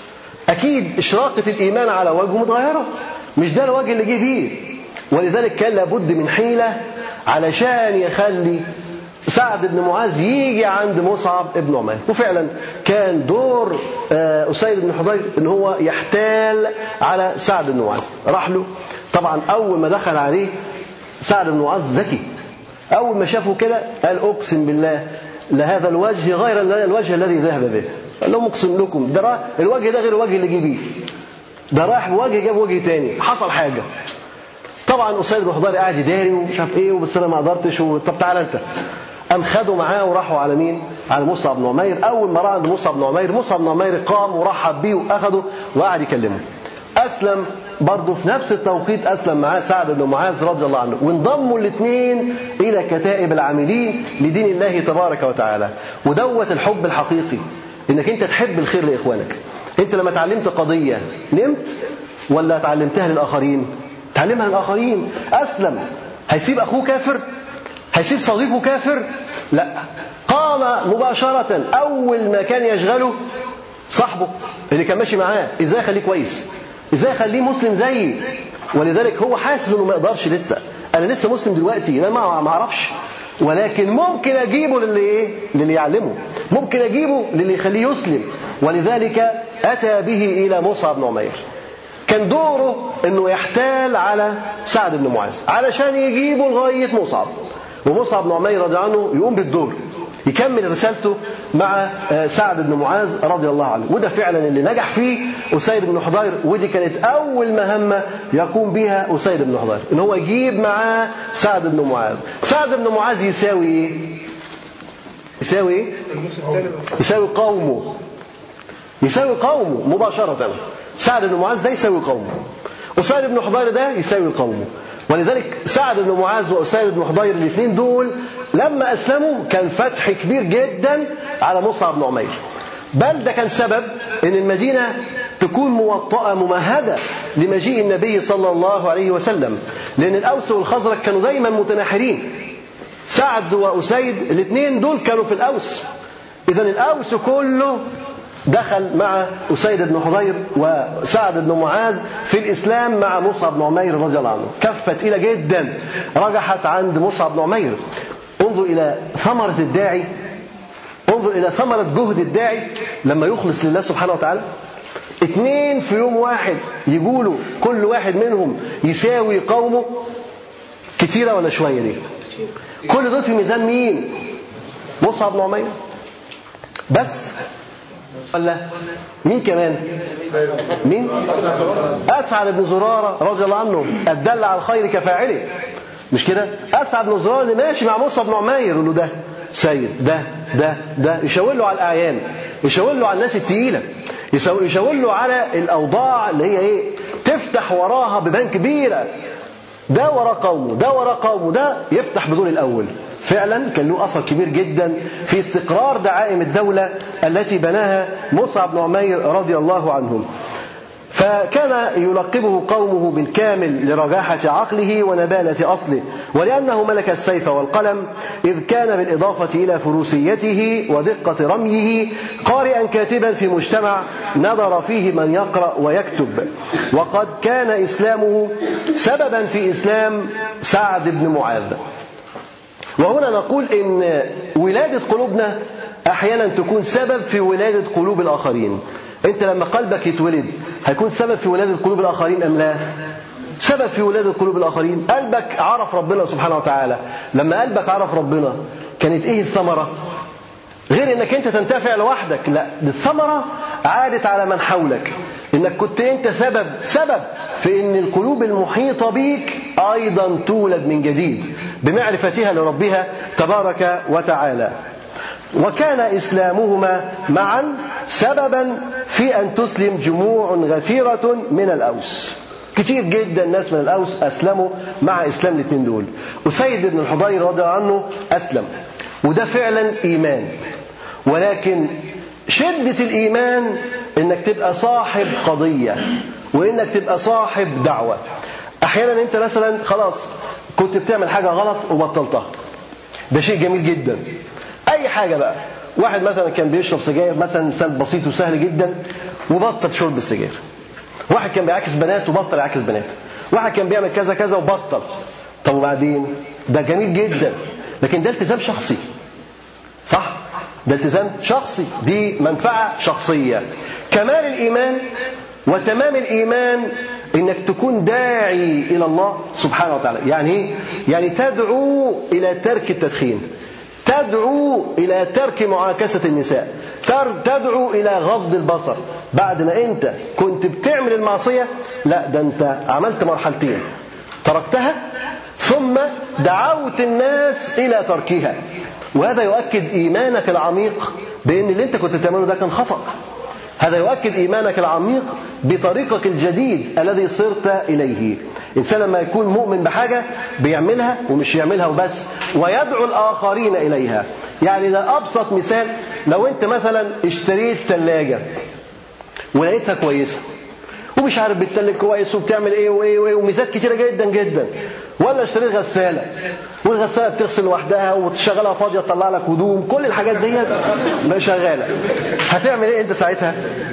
Speaker 1: اكيد اشراقه الايمان على وجهه متغيره مش ده الوجه اللي جه بيه ولذلك كان لابد من حيلة علشان يخلي سعد بن معاذ يجي عند مصعب بن عمير وفعلا كان دور آه، أسيد بن حضير ان هو يحتال على سعد بن معاذ راح له طبعا أول ما دخل عليه سعد بن معاذ ذكي أول ما شافه كده قال أقسم بالله لهذا الوجه غير الوجه الذي ذهب به قال لهم أقسم لكم ده الوجه ده غير الوجه اللي جه بيه ده راح بوجه جاب وجه تاني حصل حاجه طبعا اسيد بن حضير قاعد يداري ومش عارف ايه وبس انا ما قدرتش طب تعالى انت قام خدوا معاه وراحوا على مين؟ على مصعب بن عمير اول ما راى عند مصعب بن عمير مصعب بن عمير قام ورحب بيه واخده وقعد يكلمه اسلم برضه في نفس التوقيت اسلم معاه سعد بن معاذ رضي الله عنه وانضموا الاثنين الى كتائب العاملين لدين الله تبارك وتعالى ودوت الحب الحقيقي انك انت تحب الخير لاخوانك انت لما اتعلمت قضية نمت ولا اتعلمتها للآخرين تعلمها للآخرين أسلم هيسيب أخوه كافر هيسيب صديقه كافر لا قام مباشرة أول ما كان يشغله صاحبه اللي كان ماشي معاه ازاي اخليه كويس ازاي اخليه مسلم زيي ولذلك هو حاسس انه ما يقدرش لسه انا لسه مسلم دلوقتي انا ما اعرفش ولكن ممكن اجيبه للي ايه للي يعلمه ممكن اجيبه للي يخليه يسلم ولذلك أتى به إلى مصعب بن عمير كان دوره أنه يحتال على سعد بن معاذ علشان يجيبه لغاية مصعب ومصعب بن عمير رضي عنه يقوم بالدور يكمل رسالته مع آه، سعد بن معاذ رضي الله عنه وده فعلا اللي نجح فيه أسيد بن حضير ودي كانت أول مهمة يقوم بها أسيد بن حضير إن هو يجيب معاه سعد بن معاذ سعد بن معاذ يساوي إيه؟ يساوي إيه؟ يساوي قومه يساوي قومه مباشرة سعد بن معاذ ده يساوي قومه أسيد بن حضير ده يساوي قومه ولذلك سعد بن معاذ وأسيد بن حضير الاثنين دول لما أسلموا كان فتح كبير جدا على مصعب بن عمير بل ده كان سبب ان المدينه تكون موطأة ممهدة لمجيء النبي صلى الله عليه وسلم لأن الأوس والخزرج كانوا دايما متناحرين سعد وأسيد الاثنين دول كانوا في الأوس إذا الأوس كله دخل مع أسيد بن حضير وسعد بن معاذ في الإسلام مع مصعب بن عمير رضي الله عنه كفة تقيلة جدا رجحت عند مصعب بن عمير انظر إلى ثمرة الداعي انظر إلى ثمرة جهد الداعي لما يخلص لله سبحانه وتعالى اثنين في يوم واحد يقولوا كل واحد منهم يساوي قومه كتيرة ولا شوية دي كل دول في ميزان مين مصعب بن عمير بس ولا مين كمان مين أسعد بن زرارة رضي الله عنه الدل على الخير كفاعله مش كده أسعد بن زرارة اللي ماشي مع مصعب بن عمير يقول له ده سيد ده ده ده يشاور له على الأعيان يشاور له على الناس التقيلة يشاور له على الأوضاع اللي هي إيه تفتح وراها ببان كبيرة ده ورا قومه ده ورا قومه ده يفتح بدون الأول فعلا كان له أثر كبير جدا في استقرار دعائم الدولة التي بناها مصعب بن عمير رضي الله عنهم فكان يلقبه قومه بالكامل لرجاحة عقله ونبالة أصله ولأنه ملك السيف والقلم إذ كان بالإضافة إلى فروسيته ودقة رميه قارئا كاتبا في مجتمع نظر فيه من يقرأ ويكتب وقد كان إسلامه سببا في إسلام سعد بن معاذ وهنا نقول إن ولادة قلوبنا أحيانا تكون سبب في ولادة قلوب الآخرين أنت لما قلبك يتولد هيكون سبب في ولادة قلوب الآخرين أم لا سبب في ولادة قلوب الآخرين قلبك عرف ربنا سبحانه وتعالى لما قلبك عرف ربنا كانت إيه الثمرة غير انك انت تنتفع لوحدك لا دي الثمرة عادت على من حولك انك كنت انت سبب سبب في ان القلوب المحيطة بيك ايضا تولد من جديد بمعرفتها لربها تبارك وتعالى وكان إسلامهما معا سببا في أن تسلم جموع غفيرة من الأوس كتير جدا ناس من الأوس أسلموا مع إسلام الاثنين دول أسيد بن الحضير رضي الله عنه أسلم وده فعلا إيمان ولكن شدة الإيمان إنك تبقى صاحب قضية وإنك تبقى صاحب دعوة أحيانا أنت مثلا خلاص كنت بتعمل حاجة غلط وبطلتها ده شيء جميل جدا اي حاجه بقى واحد مثلا كان بيشرب سجاير مثلا مثال بسيط وسهل جدا وبطل شرب السجاير واحد كان بيعاكس بنات وبطل يعاكس بنات واحد كان بيعمل كذا كذا وبطل طب وبعدين ده جميل جدا لكن ده التزام شخصي صح ده التزام شخصي دي منفعه شخصيه كمال الايمان وتمام الايمان انك تكون داعي الى الله سبحانه وتعالى يعني ايه يعني تدعو الى ترك التدخين تدعو إلى ترك معاكسة النساء تدعو إلى غض البصر بعد ما أنت كنت بتعمل المعصية لا ده أنت عملت مرحلتين تركتها ثم دعوت الناس إلى تركها وهذا يؤكد إيمانك العميق بأن اللي أنت كنت بتعمله ده كان خطأ هذا يؤكد إيمانك العميق بطريقك الجديد الذي صرت إليه الإنسان لما يكون مؤمن بحاجة بيعملها ومش يعملها وبس ويدعو الآخرين إليها يعني ده أبسط مثال لو أنت مثلا اشتريت ثلاجة ولقيتها كويسة ومش عارف بتتلج كويس وبتعمل ايه وايه وايه وميزات كتيره جدا جدا ولا اشتريت غساله والغساله بتغسل لوحدها وتشغلها فاضيه تطلع لك هدوم كل الحاجات ديت شغاله هتعمل ايه انت ساعتها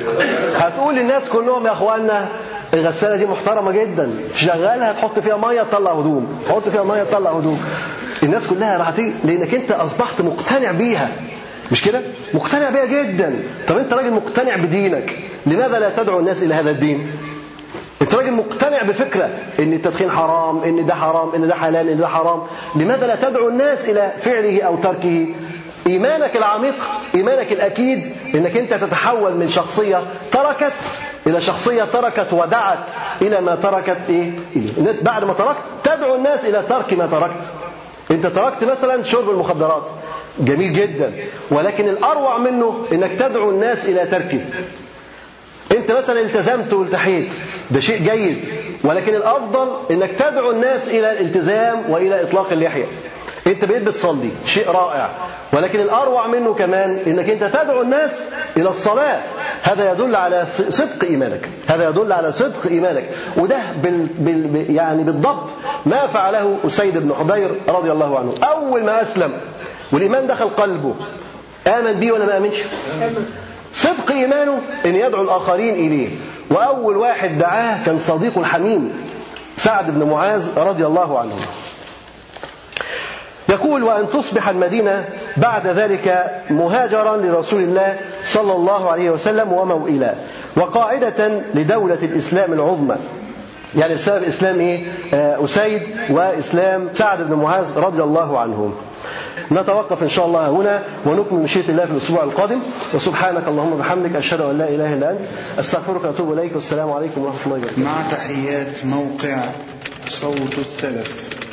Speaker 1: هتقول للناس كلهم يا اخوانا الغساله دي محترمه جدا شغالها تحط فيها ميه تطلع هدوم تحط فيها ميه تطلع هدوم الناس كلها راح لانك انت اصبحت مقتنع بيها مش كده مقتنع بيها جدا طب انت راجل مقتنع بدينك لماذا لا تدعو الناس الى هذا الدين انت راجل مقتنع بفكره ان التدخين حرام ان ده حرام ان ده حلال ان ده حرام لماذا لا تدعو الناس الى فعله او تركه ايمانك العميق ايمانك الاكيد انك انت تتحول من شخصيه تركت الى شخصيه تركت ودعت الى ما تركت ايه إليه. بعد ما تركت تدعو الناس الى ترك ما تركت انت تركت مثلا شرب المخدرات جميل جدا ولكن الاروع منه انك تدعو الناس الى تركه انت مثلا التزمت والتحيت ده شيء جيد ولكن الافضل انك تدعو الناس الى الالتزام والى اطلاق اللحيه انت بقيت بتصلي شيء رائع ولكن الاروع منه كمان انك انت تدعو الناس الى الصلاه هذا يدل على صدق ايمانك هذا يدل على صدق ايمانك وده بال بال يعني بالضبط ما فعله اسيد بن حضير رضي الله عنه اول ما اسلم والايمان دخل قلبه امن بيه ولا ما امنش صدق ايمانه ان يدعو الاخرين اليه واول واحد دعاه كان صديقه الحميم سعد بن معاذ رضي الله عنه يقول وأن تصبح المدينة بعد ذلك مهاجرا لرسول الله صلى الله عليه وسلم وموئلا وقاعدة لدولة الإسلام العظمى يعني بسبب إسلام إيه؟ أسيد وإسلام سعد بن معاذ رضي الله عنهم نتوقف إن شاء الله هنا ونكمل مشيئة الله في الأسبوع القادم وسبحانك اللهم وبحمدك أشهد أن لا إله إلا أنت أستغفرك وأتوب إليك والسلام عليكم ورحمة الله وبركاته
Speaker 2: مع تحيات موقع صوت السلف